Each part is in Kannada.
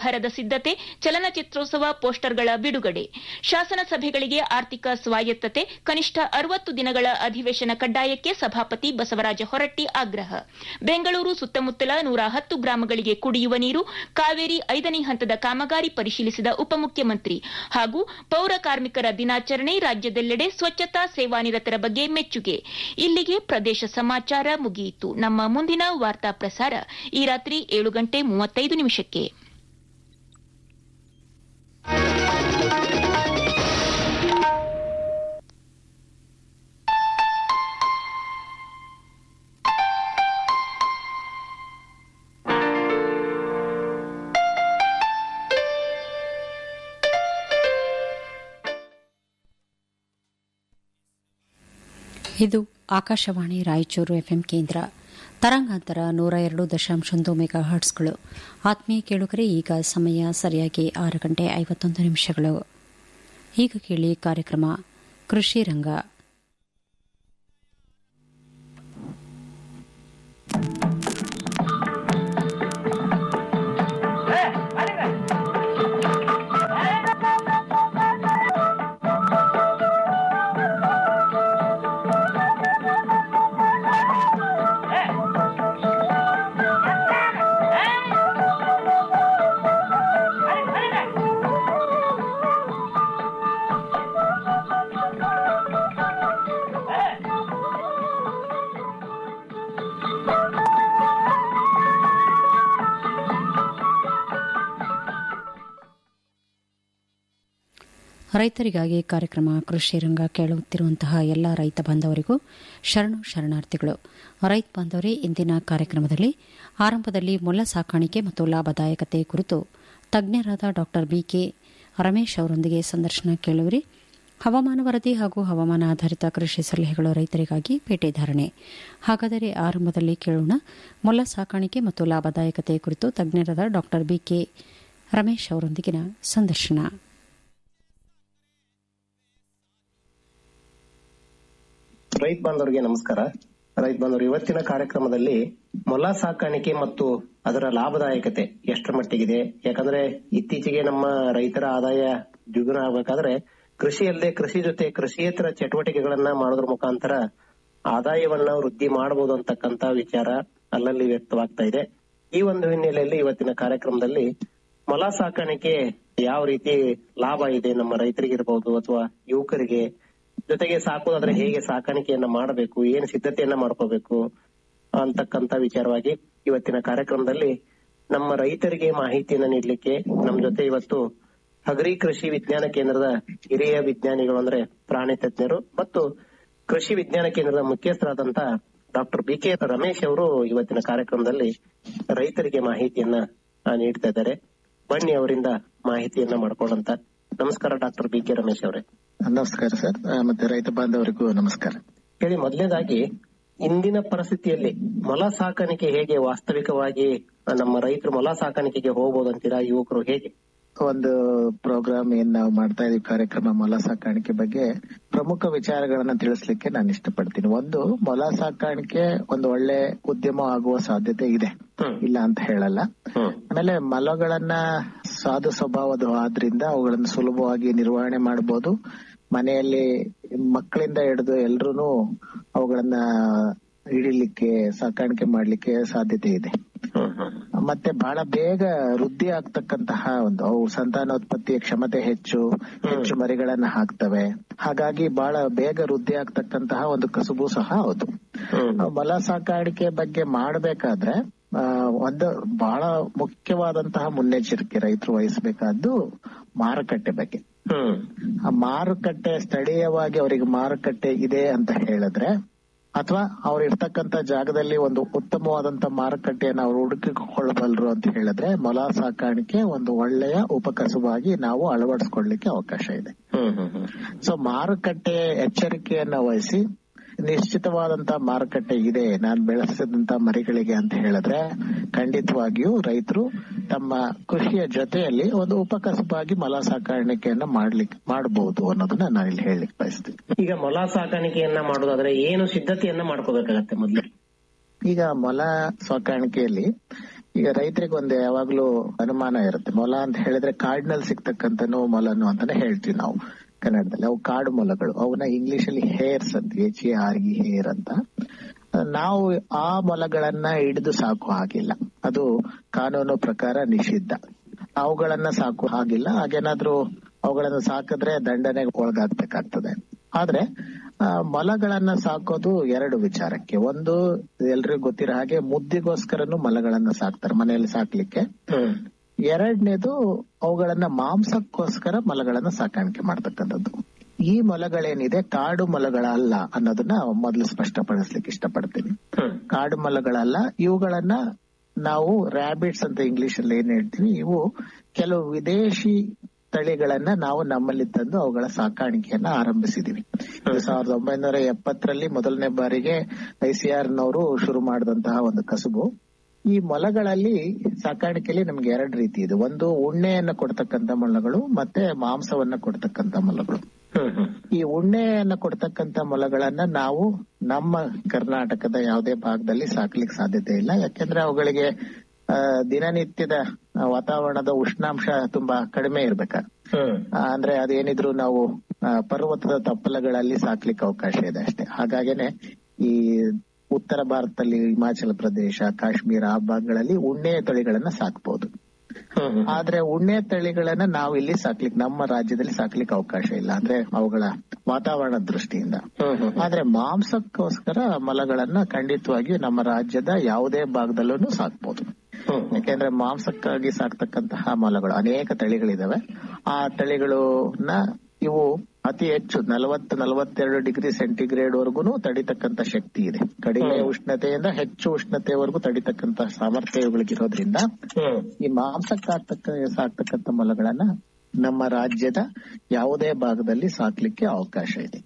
ಭರದ ಸಿದ್ದತೆ ಚಲನಚಿತ್ರೋತ್ಸವ ಪೋಸ್ಟರ್ಗಳ ಬಿಡುಗಡೆ ಶಾಸನ ಸಭೆಗಳಿಗೆ ಆರ್ಥಿಕ ಸ್ವಾಯತ್ತತೆ ಕನಿಷ್ಠ ಅರವತ್ತು ದಿನಗಳ ಅಧಿವೇಶನ ಕಡ್ಡಾಯಕ್ಕೆ ಸಭಾಪತಿ ಬಸವರಾಜ ಹೊರಟ್ಟಿ ಆಗ್ರಹ ಬೆಂಗಳೂರು ಸುತ್ತಮುತ್ತಲ ನೂರ ಹತ್ತು ಗ್ರಾಮಗಳಿಗೆ ಕುಡಿಯುವ ನೀರು ಕಾವೇರಿ ಐದನೇ ಹಂತದ ಕಾಮಗಾರಿ ಪರಿಶೀಲಿಸಿದ ಉಪಮುಖ್ಯಮಂತ್ರಿ ಹಾಗೂ ಪೌರ ಕಾರ್ಮಿಕರ ದಿನಾಚರಣೆ ರಾಜ್ಯದೆಲ್ಲೆಡೆ ಸ್ವಚ್ಛತಾ ಸೇವಾನಿರತರ ಬಗ್ಗೆ ಮೆಚ್ಚುಗೆ ಇಲ್ಲಿಗೆ ಪ್ರದೇಶ ಸಮಾಚಾರ ಮುಗಿಯಿತು ನಮ್ಮ ಮುಂದಿನ ವಾರ್ತಾ ಪ್ರಸಾರ ಈ ರಾತ್ರಿ ಏಳು ಗಂಟೆ ಮೂವತ್ತೈದು ನಿಮಿಷಕ್ಕೆ ಇದು ಆಕಾಶವಾಣಿ ರಾಯಚೂರು ಎಫ್ಎಂ ಕೇಂದ್ರ ತರಂಗಾಂತರ ನೂರ ಎರಡು ದಶಾಂಶೊಂದು ಮೆಗಾ ಹರ್ಟ್ಸ್ಗಳು ಆತ್ಮೀಯ ಕೇಳುಗರೆ ಈಗ ಸಮಯ ಸರಿಯಾಗಿ ಆರು ಗಂಟೆ ಐವತ್ತೊಂದು ನಿಮಿಷಗಳು ಈಗ ಕೇಳಿ ಕಾರ್ಯಕ್ರಮ ಕೃಷಿ ರಂಗ ರೈತರಿಗಾಗಿ ಕಾರ್ಯಕ್ರಮ ಕೃಷಿ ರಂಗ ಕೇಳುತ್ತಿರುವಂತಹ ಎಲ್ಲ ರೈತ ಬಾಂಧವರಿಗೂ ಶರಣು ಶರಣಾರ್ಥಿಗಳು ರೈತ ಬಾಂಧವರೇ ಇಂದಿನ ಕಾರ್ಯಕ್ರಮದಲ್ಲಿ ಆರಂಭದಲ್ಲಿ ಮೊಲ ಸಾಕಾಣಿಕೆ ಮತ್ತು ಲಾಭದಾಯಕತೆ ಕುರಿತು ತಜ್ಞರಾದ ಡಾ ಬಿಕೆ ರಮೇಶ್ ಅವರೊಂದಿಗೆ ಸಂದರ್ಶನ ಕೇಳುವಿರಿ ಹವಾಮಾನ ವರದಿ ಹಾಗೂ ಹವಾಮಾನ ಆಧಾರಿತ ಕೃಷಿ ಸಲಹೆಗಳು ರೈತರಿಗಾಗಿ ಪೇಟೆ ಧಾರಣೆ ಹಾಗಾದರೆ ಆರಂಭದಲ್ಲಿ ಕೇಳೋಣ ಮೊಲ ಸಾಕಾಣಿಕೆ ಮತ್ತು ಲಾಭದಾಯಕತೆ ಕುರಿತು ತಜ್ಞರಾದ ಡಾ ಬಿಕೆ ರಮೇಶ್ ಅವರೊಂದಿಗಿನ ಸಂದರ್ಶನ ರೈತ ಬಾಂಧವರಿಗೆ ನಮಸ್ಕಾರ ರೈತ ಬಾಂಧವರು ಇವತ್ತಿನ ಕಾರ್ಯಕ್ರಮದಲ್ಲಿ ಮೊಲ ಸಾಕಾಣಿಕೆ ಮತ್ತು ಅದರ ಲಾಭದಾಯಕತೆ ಎಷ್ಟರ ಮಟ್ಟಿಗಿದೆ ಯಾಕಂದ್ರೆ ಇತ್ತೀಚೆಗೆ ನಮ್ಮ ರೈತರ ಆದಾಯ ದ್ವಿಗುಣ ಆಗಬೇಕಾದ್ರೆ ಕೃಷಿ ಅಲ್ಲದೆ ಕೃಷಿ ಜೊತೆ ಕೃಷಿಯೇತರ ಚಟುವಟಿಕೆಗಳನ್ನ ಮಾಡೋದ್ರ ಮುಖಾಂತರ ಆದಾಯವನ್ನ ವೃದ್ಧಿ ಮಾಡಬಹುದು ಅಂತಕ್ಕಂತ ವಿಚಾರ ಅಲ್ಲಲ್ಲಿ ವ್ಯಕ್ತವಾಗ್ತಾ ಇದೆ ಈ ಒಂದು ಹಿನ್ನೆಲೆಯಲ್ಲಿ ಇವತ್ತಿನ ಕಾರ್ಯಕ್ರಮದಲ್ಲಿ ಮೊಲ ಸಾಕಾಣಿಕೆ ಯಾವ ರೀತಿ ಲಾಭ ಇದೆ ನಮ್ಮ ರೈತರಿಗಿರ್ಬಹುದು ಅಥವಾ ಯುವಕರಿಗೆ ಜೊತೆಗೆ ಸಾಕೋದಾದ್ರೆ ಹೇಗೆ ಸಾಕಾಣಿಕೆಯನ್ನ ಮಾಡಬೇಕು ಏನ್ ಸಿದ್ಧತೆಯನ್ನ ಮಾಡ್ಕೋಬೇಕು ಅಂತಕ್ಕಂತ ವಿಚಾರವಾಗಿ ಇವತ್ತಿನ ಕಾರ್ಯಕ್ರಮದಲ್ಲಿ ನಮ್ಮ ರೈತರಿಗೆ ಮಾಹಿತಿಯನ್ನ ನೀಡಲಿಕ್ಕೆ ನಮ್ ಜೊತೆ ಇವತ್ತು ಹಗರಿ ಕೃಷಿ ವಿಜ್ಞಾನ ಕೇಂದ್ರದ ಹಿರಿಯ ವಿಜ್ಞಾನಿಗಳು ಅಂದ್ರೆ ಪ್ರಾಣಿ ತಜ್ಞರು ಮತ್ತು ಕೃಷಿ ವಿಜ್ಞಾನ ಕೇಂದ್ರದ ಮುಖ್ಯಸ್ಥರಾದಂತ ಡಾಕ್ಟರ್ ಬಿ ಕೆ ರಮೇಶ್ ಅವರು ಇವತ್ತಿನ ಕಾರ್ಯಕ್ರಮದಲ್ಲಿ ರೈತರಿಗೆ ಮಾಹಿತಿಯನ್ನ ಆ, ನೀಡ್ತಾ ಇದ್ದಾರೆ ಬನ್ನಿ ಅವರಿಂದ ಮಾಹಿತಿಯನ್ನ ಮಾಡ್ಕೊಳ್ಳಂತ ನಮಸ್ಕಾರ ಡಾಕ್ಟರ್ ಬಿ ಕೆ ರಮೇಶ್ ಅವರೇ ನಮಸ್ಕಾರ ಸರ್ ಆ, ಮತ್ತೆ ರೈತ ಬಾಂಧವರಿಗೂ ನಮಸ್ಕಾರ ಹೇಳಿ ಮೊದಲನೇದಾಗಿ ಇಂದಿನ ಪರಿಸ್ಥಿತಿಯಲ್ಲಿ ಮೊಲ ಸಾಕಾಣಿಕೆ ಹೇಗೆ ವಾಸ್ತವಿಕವಾಗಿ ನಮ್ಮ ರೈತರು ಮೊಲ ಸಾಕಾಣಿಕೆಗೆ ಹೋಗ್ಬೋದು ಅಂತೀರಾ ಯುವಕರು ಹೇಗೆ ಒಂದು ಪ್ರೋಗ್ರಾಮ್ ಏನ್ ನಾವು ಮಾಡ್ತಾ ಇದೀವಿ ಕಾರ್ಯಕ್ರಮ ಮೊಲ ಸಾಕಾಣಿಕೆ ಬಗ್ಗೆ ಪ್ರಮುಖ ವಿಚಾರಗಳನ್ನ ತಿಳಿಸ್ಲಿಕ್ಕೆ ನಾನು ಇಷ್ಟಪಡ್ತೀನಿ ಒಂದು ಮೊಲ ಸಾಕಾಣಿಕೆ ಒಂದು ಒಳ್ಳೆ ಉದ್ಯಮ ಆಗುವ ಸಾಧ್ಯತೆ ಇದೆ ಹ್ಮ್. ಇಲ್ಲ ಅಂತ ಹೇಳಲ್ಲ ಹ್ಮ್ ಆಮೇಲೆ ಮೊಲಗಳನ್ನ ಸಾಧು ಸ್ವಭಾವದ ಆದ್ರಿಂದ ಅವುಗಳನ್ನು ಸುಲಭವಾಗಿ ನಿರ್ವಹಣೆ ಮಾಡಬಹುದು ಮನೆಯಲ್ಲಿ ಮಕ್ಕಳಿಂದ ಹಿಡಿದು ಎಲ್ರು ಅವುಗಳನ್ನ ಹಿಡಿಲಿಕ್ಕೆ ಸಾಕಾಣಿಕೆ ಮಾಡ್ಲಿಕ್ಕೆ ಸಾಧ್ಯತೆ ಇದೆ ಹ್ಮ್ ಹ್ಮ್ ಮತ್ತೆ ಬಹಳ ಬೇಗ ವೃದ್ಧಿ ಆಗ್ತಕ್ಕಂತಹ ಒಂದು ಅವು ಸಂತಾನೋತ್ಪತ್ತಿಯ ಕ್ಷಮತೆ ಹೆಚ್ಚು ಹೆಚ್ಚು ಮರಿಗಳನ್ನ ಹಾಕ್ತವೆ ಹಾಗಾಗಿ ಬಹಳ ಬೇಗ ವೃದ್ಧಿ ಆಗ್ತಕ್ಕಂತಹ ಒಂದು ಕಸುಬು ಸಹ ಹೌದು ಹ್ಮ್ ನಾವು ಮೊಲ ಸಾಕಾಣಿಕೆ ಬಗ್ಗೆ ಮಾಡಬೇಕಾದ್ರೆ ಆ, ಒಂದು ಬಹಳ ಮುಖ್ಯವಾದಂತಹ ಮುನ್ನೆಚ್ಚರಿಕೆ ರೈತರು ವಹಿಸಬೇಕಾದ್ದು ಮಾರುಕಟ್ಟೆ ಬಗ್ಗೆ ಹ್ಮ್ ಆ ಮಾರುಕಟ್ಟೆ ಸ್ಥಳೀಯವಾಗಿ ಅವರಿಗೆ ಮಾರುಕಟ್ಟೆ ಇದೆ ಅಂತ ಹೇಳಿದ್ರೆ ಅಥವಾ ಅವ್ರು ಇರ್ತಕ್ಕಂತ ಜಾಗದಲ್ಲಿ ಒಂದು ಉತ್ತಮವಾದಂತ ಮಾರುಕಟ್ಟೆಯನ್ನು ಅವ್ರು ಹುಡುಕಿಕೊಳ್ಳಬಲ್ಲರು ಅಂತ ಹೇಳಿದ್ರೆ ಮೊಲ ಸಾಕಾಣಿಕೆ ಒಂದು ಒಳ್ಳೆಯ ಉಪಕಸುಬಾಗಿ ನಾವು ಅಳವಡಿಸ್ಕೊಳ್ಳಿಕ್ಕೆ ಅವಕಾಶ ಇದೆ ಹ್ಮ್ ಹ್ಮ್ ಹ್ಮ್ ಸೊ ಮಾರುಕಟ್ಟೆ ಎಚ್ಚರಿಕೆಯನ್ನ ವಹಿಸಿ ನಿಶ್ಚಿತವಾದಂತ ಮಾರುಕಟ್ಟೆ ಇದೆ ನಾನು ಬೆಳೆಸಿದಂತ ಮರಿಗಳಿಗೆ ಅಂತ ಹೇಳಿದ್ರೆ ಖಂಡಿತವಾಗಿಯೂ ರೈತರು ತಮ್ಮ ಕೃಷಿಯ ಜೊತೆಯಲ್ಲಿ ಒಂದು ಉಪಕಸಬಾಗಿ ಮೊಲ ಸಾಕಾಣಿಕೆಯನ್ನ ಮಾಡ್ಲಿಕ್ಕೆ ಮಾಡಬಹುದು ಅನ್ನೋದನ್ನ ನಾನು ಇಲ್ಲಿ ಹೇಳಲಿಕ್ಕೆ ಬಯಸ್ತೀನಿ ಈಗ ಮೊಲ ಸಾಕಾಣಿಕೆಯನ್ನ ಮಾಡೋದಾದ್ರೆ ಏನು ಸಿದ್ಧತೆಯನ್ನ ಮಾಡ್ಕೋಬೇಕಾಗತ್ತೆ ಮೊದ್ಲು ಈಗ ಮೊಲ ಸಾಕಾಣಿಕೆಯಲ್ಲಿ ಈಗ ರೈತರಿಗೆ ಒಂದು ಯಾವಾಗ್ಲೂ ಅನುಮಾನ ಇರುತ್ತೆ ಮೊಲ ಅಂತ ಹೇಳಿದ್ರೆ ಕಾಡಿನಲ್ಲಿ ಸಿಗ್ತಕ್ಕಂಥನು ಮೊಲನು ಅಂತಾನೆ ಹೇಳ್ತೀವಿ ನಾವು ಕನ್ನಡದಲ್ಲಿ ಅವು ಕಾಡು ಮೊಲಗಳು ಅವನ್ನ ಇಂಗ್ಲಿಷ್ ಅಲ್ಲಿ ಹೇರ್ಸ್ ಅಂತ H A R E hare ಅಂತ ನಾವು ಆ ಮೊಲಗಳನ್ನ ಹಿಡಿದು ಸಾಕು ಹಾಗಿಲ್ಲ ಅದು ಕಾನೂನು ಪ್ರಕಾರ ನಿಷಿದ್ಧ ಅವುಗಳನ್ನ ಸಾಕು ಹಾಗಿಲ್ಲ ಹಾಗೇನಾದ್ರೂ ಅವುಗಳನ್ನ ಸಾಕಿದ್ರೆ ದಂಡನೆಗೆ ಒಳಗಾಗ್ಬೇಕಾಗ್ತದೆ ಆದ್ರೆ ಆ, ಮೊಲಗಳನ್ನ ಸಾಕೋದು ಎರಡು ವಿಚಾರಕ್ಕೆ ಒಂದು ಎಲ್ರಿಗೂ ಗೊತ್ತಿರೋ ಹಾಗೆ ಮುದ್ದಿಗೋಸ್ಕರನು ಮೊಲಗಳನ್ನ ಸಾಕ್ತಾರೆ ಮನೆಯಲ್ಲಿ ಸಾಕ್ಲಿಕ್ಕೆ ಎರಡನೇದು ಅವುಗಳನ್ನ ಮಾಂಸಕ್ಕೋಸ್ಕರ ಮೊಲಗಳನ್ನ ಸಾಕಾಣಿಕೆ ಮಾಡ್ತಕ್ಕಂಥದ್ದು ಈ ಮೊಲಗಳೇನಿದೆ ಕಾಡು ಮೊಲಗಳಲ್ಲ ಅನ್ನೋದನ್ನ ಮೊದಲು ಸ್ಪಷ್ಟಪಡಿಸ್ಲಿಕ್ಕೆ ಇಷ್ಟಪಡ್ತೀನಿ ಕಾಡು ಮೊಲಗಳಲ್ಲ ಇವುಗಳನ್ನ ನಾವು ರ್ಯಾಬಿಟ್ಸ್ ಅಂತ ಇಂಗ್ಲಿಷ್ ಅಲ್ಲಿ ಏನ್ ಹೇಳ್ತೀವಿ ಇವು ಕೆಲವು ವಿದೇಶಿ ತಳಿಗಳನ್ನ ನಾವು ನಮ್ಮಲ್ಲಿ ತಂದು ಅವುಗಳ ಸಾಕಾಣಿಕೆಯನ್ನ ಆರಂಭಿಸಿದೀವಿ ಇದು ಸಾವಿರದ ಒಂಬೈನೂರ ಎಪ್ಪತ್ತರಲ್ಲಿ ಮೊದಲನೇ ಬಾರಿಗೆ ಐಸಿಆರ್ ನವರು ಶುರು ಮಾಡಿದಂತಹ ಒಂದು ಕಸುಬು ಈ ಮೊಲಗಳಲ್ಲಿ ಸಾಕಾಣಿಕೆಯಲ್ಲಿ ನಮ್ಗೆ ಎರಡು ರೀತಿ ಇದೆ ಒಂದು ಉಣ್ಣೆಯನ್ನ ಕೊಡ್ತಕ್ಕಂತ ಮೊಲಗಳು ಮತ್ತೆ ಮಾಂಸವನ್ನ ಕೊಡ್ತಕ್ಕಂತ ಮೊಲಗಳು ಈ ಉಣ್ಣೆಯನ್ನ ಕೊಡ್ತಕ್ಕಂತ ಮೊಲಗಳನ್ನ ನಾವು ನಮ್ಮ ಕರ್ನಾಟಕದ ಯಾವುದೇ ಭಾಗದಲ್ಲಿ ಸಾಕ್ಲಿಕ್ಕೆ ಸಾಧ್ಯತೆ ಇಲ್ಲ ಯಾಕೆಂದ್ರೆ ಅವುಗಳಿಗೆ ಆ, ದಿನನಿತ್ಯದ ವಾತಾವರಣದ ಉಷ್ಣಾಂಶ ತುಂಬಾ ಕಡಿಮೆ ಇರ್ಬೇಕ ಆ, ಅಂದ್ರೆ ಅದೇನಿದ್ರು ನಾವು ಆ, ಪರ್ವತದ ತಪ್ಪಲಗಳಲ್ಲಿ ಸಾಕ್ಲಿಕ್ಕೆ ಅವಕಾಶ ಇದೆ ಅಷ್ಟೇ ಹಾಗಾಗೇನೆ ಈ ಉತ್ತರ ಭಾರತದಲ್ಲಿ ಹಿಮಾಚಲ ಪ್ರದೇಶ ಕಾಶ್ಮೀರ ಆ ಭಾಗಗಳಲ್ಲಿ ಉಣ್ಣೆಯ ತಳಿಗಳನ್ನ ಸಾಕ್ಬಹುದು ಆದ್ರೆ ಉಣ್ಣೆ ತಳಿಗಳನ್ನ ನಾವು ಇಲ್ಲಿ ಸಾಕ್ಲಿಕ್ಕೆ ನಮ್ಮ ರಾಜ್ಯದಲ್ಲಿ ಸಾಕ್ಲಿಕ್ಕೆ ಅವಕಾಶ ಇಲ್ಲ ಅಂದ್ರೆ ಅವುಗಳ ವಾತಾವರಣ ದೃಷ್ಟಿಯಿಂದ ಆದ್ರೆ ಮಾಂಸಕ್ಕೋಸ್ಕರ ಮೊಲಗಳನ್ನ ಖಂಡಿತವಾಗಿಯೂ ನಮ್ಮ ರಾಜ್ಯದ ಯಾವುದೇ ಭಾಗದಲ್ಲೂ ಸಾಕ್ಬಹುದು ಯಾಕೆಂದ್ರೆ ಮಾಂಸಕ್ಕಾಗಿ ಸಾಕ್ತಕ್ಕಂತಹ ಮೊಲಗಳು ಅನೇಕ ತಳಿಗಳಿದಾವೆ ಆ ತಳಿಗಳನ್ನ ಇವು ಅತಿ ಹೆಚ್ಚು ನಲವತ್ತು ನಲವತ್ತೆರಡು ಡಿಗ್ರಿ ಸೆಂಟಿಗ್ರೇಡ್ ವರ್ಗುನು ತಡಿತಕ್ಕಂತ ಶಕ್ತಿ ಇದೆ ಕಡಿಮೆ ಉಷ್ಣತೆಯಿಂದ ಹೆಚ್ಚು ಉಷ್ಣತೆವರೆಗೂ ತಡಿತಕ್ಕಂತ ಸಾಮರ್ಥ್ಯ ಇವುಗಳಿಗಿರೋದ್ರಿಂದ ಈ ಮಾಂಸಕ್ಕಾಗ್ತಕ್ಕ ಸಾಕ್ತಕ್ಕಂತ ಮೊಲಗಳನ್ನ ನಮ್ಮ ರಾಜ್ಯದ ಯಾವುದೇ ಭಾಗದಲ್ಲಿ ಸಾಕ್ಲಿಕ್ಕೆ ಅವಕಾಶ ಇದೆ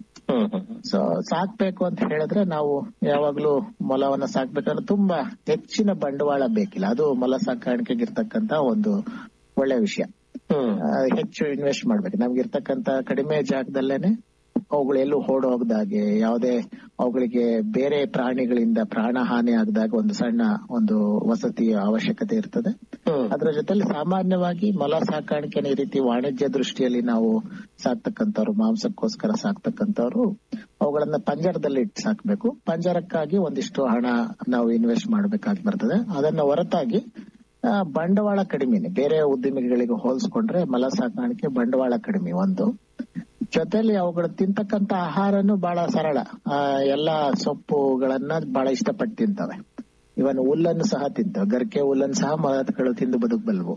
ಸೊ ಸಾಕ್ಬೇಕು ಅಂತ ಹೇಳಿದ್ರೆ ನಾವು ಯಾವಾಗ್ಲೂ ಮೊಲವನ್ನ ಸಾಕ್ಬೇಕಂದ್ರೆ ತುಂಬಾ ಹೆಚ್ಚಿನ ಬಂಡವಾಳ ಬೇಕಿಲ್ಲ ಅದು ಮೊಲ ಸಾಕಾಣಿಕೆಗೆ ಇರ್ತಕ್ಕಂತ ಒಂದು ಒಳ್ಳೆ ವಿಷಯ ಆ, ಹೆಚ್ಚು ಇನ್ವೆಸ್ಟ್ ಮಾಡ್ಬೇಕು ನಮ್ಗೆ ಇರ್ತಕ್ಕಂತ ಕಡಿಮೆ ಜಾಗದಲ್ಲೇನೆ ಅವುಗಳು ಎಲ್ಲೂ ಓಡೋಗದಾಗೆ ಯಾವುದೇ ಅವುಗಳಿಗೆ ಬೇರೆ ಪ್ರಾಣಿಗಳಿಂದ ಪ್ರಾಣ ಹಾನಿ ಆಗದಾಗ ಒಂದು ಸಣ್ಣ ಒಂದು ವಸತಿಯ ಅವಶ್ಯಕತೆ ಇರ್ತದೆ ಅದರ ಜೊತೆಲಿ ಸಾಮಾನ್ಯವಾಗಿ ಮೊಲ ಸಾಕಾಣಿಕೆನ ಈ ರೀತಿ ವಾಣಿಜ್ಯ ದೃಷ್ಟಿಯಲ್ಲಿ ನಾವು ಸಾಕ್ತಕ್ಕಂಥವ್ರು ಮಾಂಸಕ್ಕೋಸ್ಕರ ಸಾಕ್ತಕ್ಕಂಥವ್ರು ಅವುಗಳನ್ನ ಪಂಜರದಲ್ಲಿ ಇಟ್ಟು ಸಾಕ್ಬೇಕು ಪಂಜರಕ್ಕಾಗಿ ಒಂದಿಷ್ಟು ಹಣ ನಾವು ಇನ್ವೆಸ್ಟ್ ಮಾಡ್ಬೇಕಾಗಿ ಬರ್ತದೆ ಅದನ್ನ ಹೊರತಾಗಿ ಆ, ಬಂಡವಾಳ ಕಡಿಮೆನೆ ಬೇರೆ ಉದ್ದಿಮೆಗಳಿಗೆ ಹೋಲಿಸ್ಕೊಂಡ್ರೆ ಮಲ ಸಾಕಾಣಿಕೆ ಬಂಡವಾಳ ಕಡಿಮೆ ಒಂದು ಜೊತೆಲಿ ಅವುಗಳು ತಿಂತಕ್ಕಂತ ಆಹಾರನು ಬಹಳ ಸರಳ ಆ, ಎಲ್ಲಾ ಸೊಪ್ಪುಗಳನ್ನ ಬಹಳ ಇಷ್ಟಪಟ್ಟು ತಿಂತವೆ ಇವನ್ ಹುಲ್ಲನ್ನು ಸಹ ತಿಂತವೆ ಗರ್ಕೆ ಹುಲ್ಲನ್ನು ಸಹ ಮೊಲಗಳು ತಿಂದು ಬದುಕಬಲ್ವು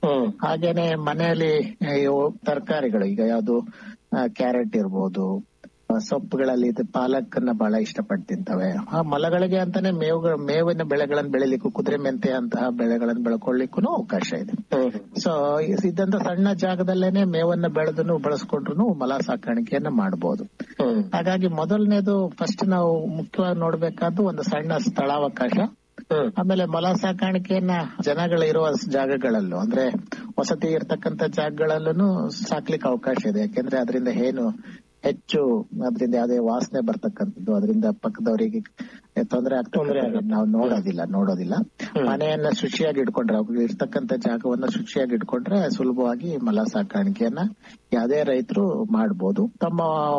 ಹಾಗೇನೆ ಮನೆಯಲ್ಲಿ ಇವು ತರಕಾರಿಗಳು ಈಗ ಯಾವ್ದು ಕ್ಯಾರೆಟ್ ಇರ್ಬೋದು ಆ, ಸೊಪ್ಪುಗಳಲ್ಲಿ ಇದು ಪಾಲಕ್ ಅನ್ನ ಬಹಳ ಇಷ್ಟಪಟ್ಟು ತಿಂತವೆ ಆ ಮೊಲಗಳಿಗೆ ಅಂತಾನೆ ಮೇವುಗಳ ಮೇವಿನ ಬೆಳೆಗಳನ್ನು ಬೆಳಿಲಿಕ್ಕೂ ಕುದುರೆ ಮೆಂತೆ ಅಂತಹ ಬೆಳೆಗಳನ್ನು ಬೆಳ್ಕೊಳ್ಳಿಕ್ಕೂ ಅವಕಾಶ ಇದೆ ಸೊ ಇದ್ದಂತ ಸಣ್ಣ ಜಾಗದಲ್ಲೇನೆ ಮೇವನ್ನ ಬೆಳೆದು ಬಳಸ್ಕೊಂಡ್ರು ಮೊಲ ಸಾಕಾಣಿಕೆಯನ್ನ ಮಾಡಬಹುದು ಹಾಗಾಗಿ ಮೊದಲನೇದು ಫಸ್ಟ್ ನಾವು ಮುಖ್ಯವಾಗಿ ನೋಡ್ಬೇಕಾದ್ದು ಒಂದು ಸಣ್ಣ ಸ್ಥಳಾವಕಾಶ ಆಮೇಲೆ ಮೊಲ ಸಾಕಾಣಿಕೆಯನ್ನ ಜನಗಳು ಇರುವ ಜಾಗಗಳಲ್ಲೂ ಅಂದ್ರೆ ವಸತಿ ಇರ್ತಕ್ಕಂತ ಜಾಗಗಳಲ್ಲೂ ಸಾಕ್ಲಿಕ್ಕೆ ಅವಕಾಶ ಇದೆ ಯಾಕೆಂದ್ರೆ ಅದರಿಂದ ಏನು ಹೆಚ್ಚು ಅದರಿಂದ ಯಾವುದೇ ವಾಸನೆ ಬರ್ತಕ್ಕಂಥದ್ದು ಅದರಿಂದ ಪಕ್ಕದವರಿಗೆ ತೊಂದರೆ ಆಗ್ತದೆ ನಾವು ನೋಡೋದಿಲ್ಲ ನೋಡೋದಿಲ್ಲ ಮನೆಯನ್ನ ಶುಚಿಯಾಗಿ ಇಟ್ಕೊಂಡ್ರೆ ಅವ್ರಿಗೆ ಇರ್ತಕ್ಕಂತ ಜಾಗವನ್ನ ಶುಚಿಯಾಗಿ ಇಟ್ಕೊಂಡ್ರೆ ಸುಲಭವಾಗಿ ಮಲ ಸಾಕಾಣಿಕೆಯನ್ನ ಯಾವುದೇ ರೈತರು ಮಾಡ್ಬೋದು ತಮ್ಮ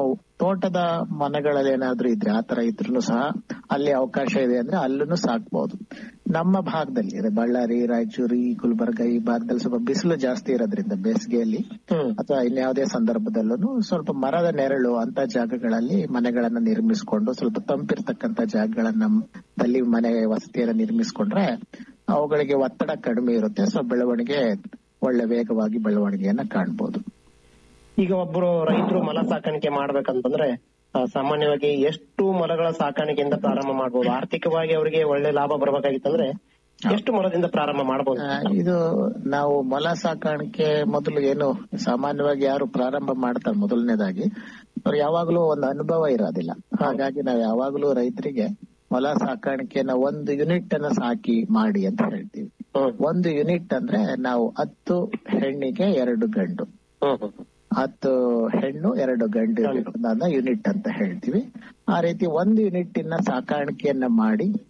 ತೋಟದ ಮನೆಗಳಲ್ಲಿ ಏನಾದ್ರೂ ಇದ್ರೆ ಆತರ ಇದ್ರೂ ಸಹ ಅಲ್ಲಿ ಅವಕಾಶ ಇದೆ ಅಂದ್ರೆ ಅಲ್ಲೂ ಸಾಕ್ಬಹುದು ನಮ್ಮ ಭಾಗದಲ್ಲಿ ಅಂದ್ರೆ ಬಳ್ಳಾರಿ ರಾಯಚೂರು ಈ ಗುಲ್ಬರ್ಗ ಈ ಭಾಗದಲ್ಲಿ ಸ್ವಲ್ಪ ಬಿಸಿಲು ಜಾಸ್ತಿ ಇರೋದ್ರಿಂದ ಬೇಸಿಗೆಯಲ್ಲಿ ಅಥವಾ ಇನ್ಯಾವುದೇ ಸಂದರ್ಭದಲ್ಲೂ ಸ್ವಲ್ಪ ಮರದ ನೆರಳು ಅಂತ ಜಾಗಗಳಲ್ಲಿ ಮನೆಗಳನ್ನ ನಿರ್ಮಿಸಿಕೊಂಡು ಸ್ವಲ್ಪ ತಂಪಿರ್ತಕ್ಕಂತ ಜಾಗಗಳನ್ನ ದಲ್ಲಿ ಮನೆ ವಸತಿಯನ್ನ ನಿರ್ಮಿಸಿಕೊಂಡ್ರೆ ಅವುಗಳಿಗೆ ಒತ್ತಡ ಕಡಿಮೆ ಇರುತ್ತೆ ಸೊ ಬೆಳವಣಿಗೆ ಒಳ್ಳೆ ವೇಗವಾಗಿ ಬೆಳವಣಿಗೆಯನ್ನ ಕಾಣ್ಬೋದು ಈಗ ಒಬ್ಬರು ರೈತರು ಮಲ ಸಾಕಾಣಿಕೆ ಮಾಡ್ಬೇಕಂತಂದ್ರೆ ಆ, ಸಾಮಾನ್ಯವಾಗಿ ಎಷ್ಟು ಮೊಲಗಳ ಸಾಕಾಣಿಕೆಯಿಂದ ಪ್ರಾರಂಭ ಮಾಡಬಹುದು ಆರ್ಥಿಕವಾಗಿ ಅವರಿಗೆ ಒಳ್ಳೆ ಲಾಭ ಬರ್ಬೇಕಾಗಿತ್ತಂದ್ರೆ ಎಷ್ಟು ಮೊಲದಿಂದ ಪ್ರಾರಂಭ ಮಾಡಬಹುದು ಆ, ಇದು ನಾವು ಮೊಲ ಸಾಕಾಣಿಕೆ ಮೊದಲು ಏನು ಸಾಮಾನ್ಯವಾಗಿ ಯಾರು ಪ್ರಾರಂಭ ಮಾಡ್ತಾರೆ ಮೊದಲನೇದಾಗಿ ಅವ್ರು ಯಾವಾಗ್ಲೂ ಒಂದು ಅನುಭವ ಇರೋದಿಲ್ಲ ಹಾಗಾಗಿ ನಾವು ಯಾವಾಗ್ಲೂ ರೈತರಿಗೆ ಮೊಲ ಸಾಕಾಣಿಕೆಯನ್ನ ಒಂದು ಯೂನಿಟ್ ಅನ್ನ ಸಾಕಿ ಮಾಡಿ ಅಂತ ಹೇಳ್ತೀವಿ ಒಂದು ಯೂನಿಟ್ ಅಂದ್ರೆ ನಾವು ಹತ್ತು ಹೆಣ್ಣಿಗೆ ಎರಡು ಗಂಡು ಹತ್ತು ಹೆಣ್ಣು ಎರಡು ಗಂಡು ಯೂನಿಟ್ ಅಂತ ಹೇಳ್ತೀವಿ ಆ ರೀತಿ ಒಂದು ಯೂನಿಟ್ ಇನ್ನ ಸಾಕಾಣಿಕೆಯನ್ನ ಮಾಡಿ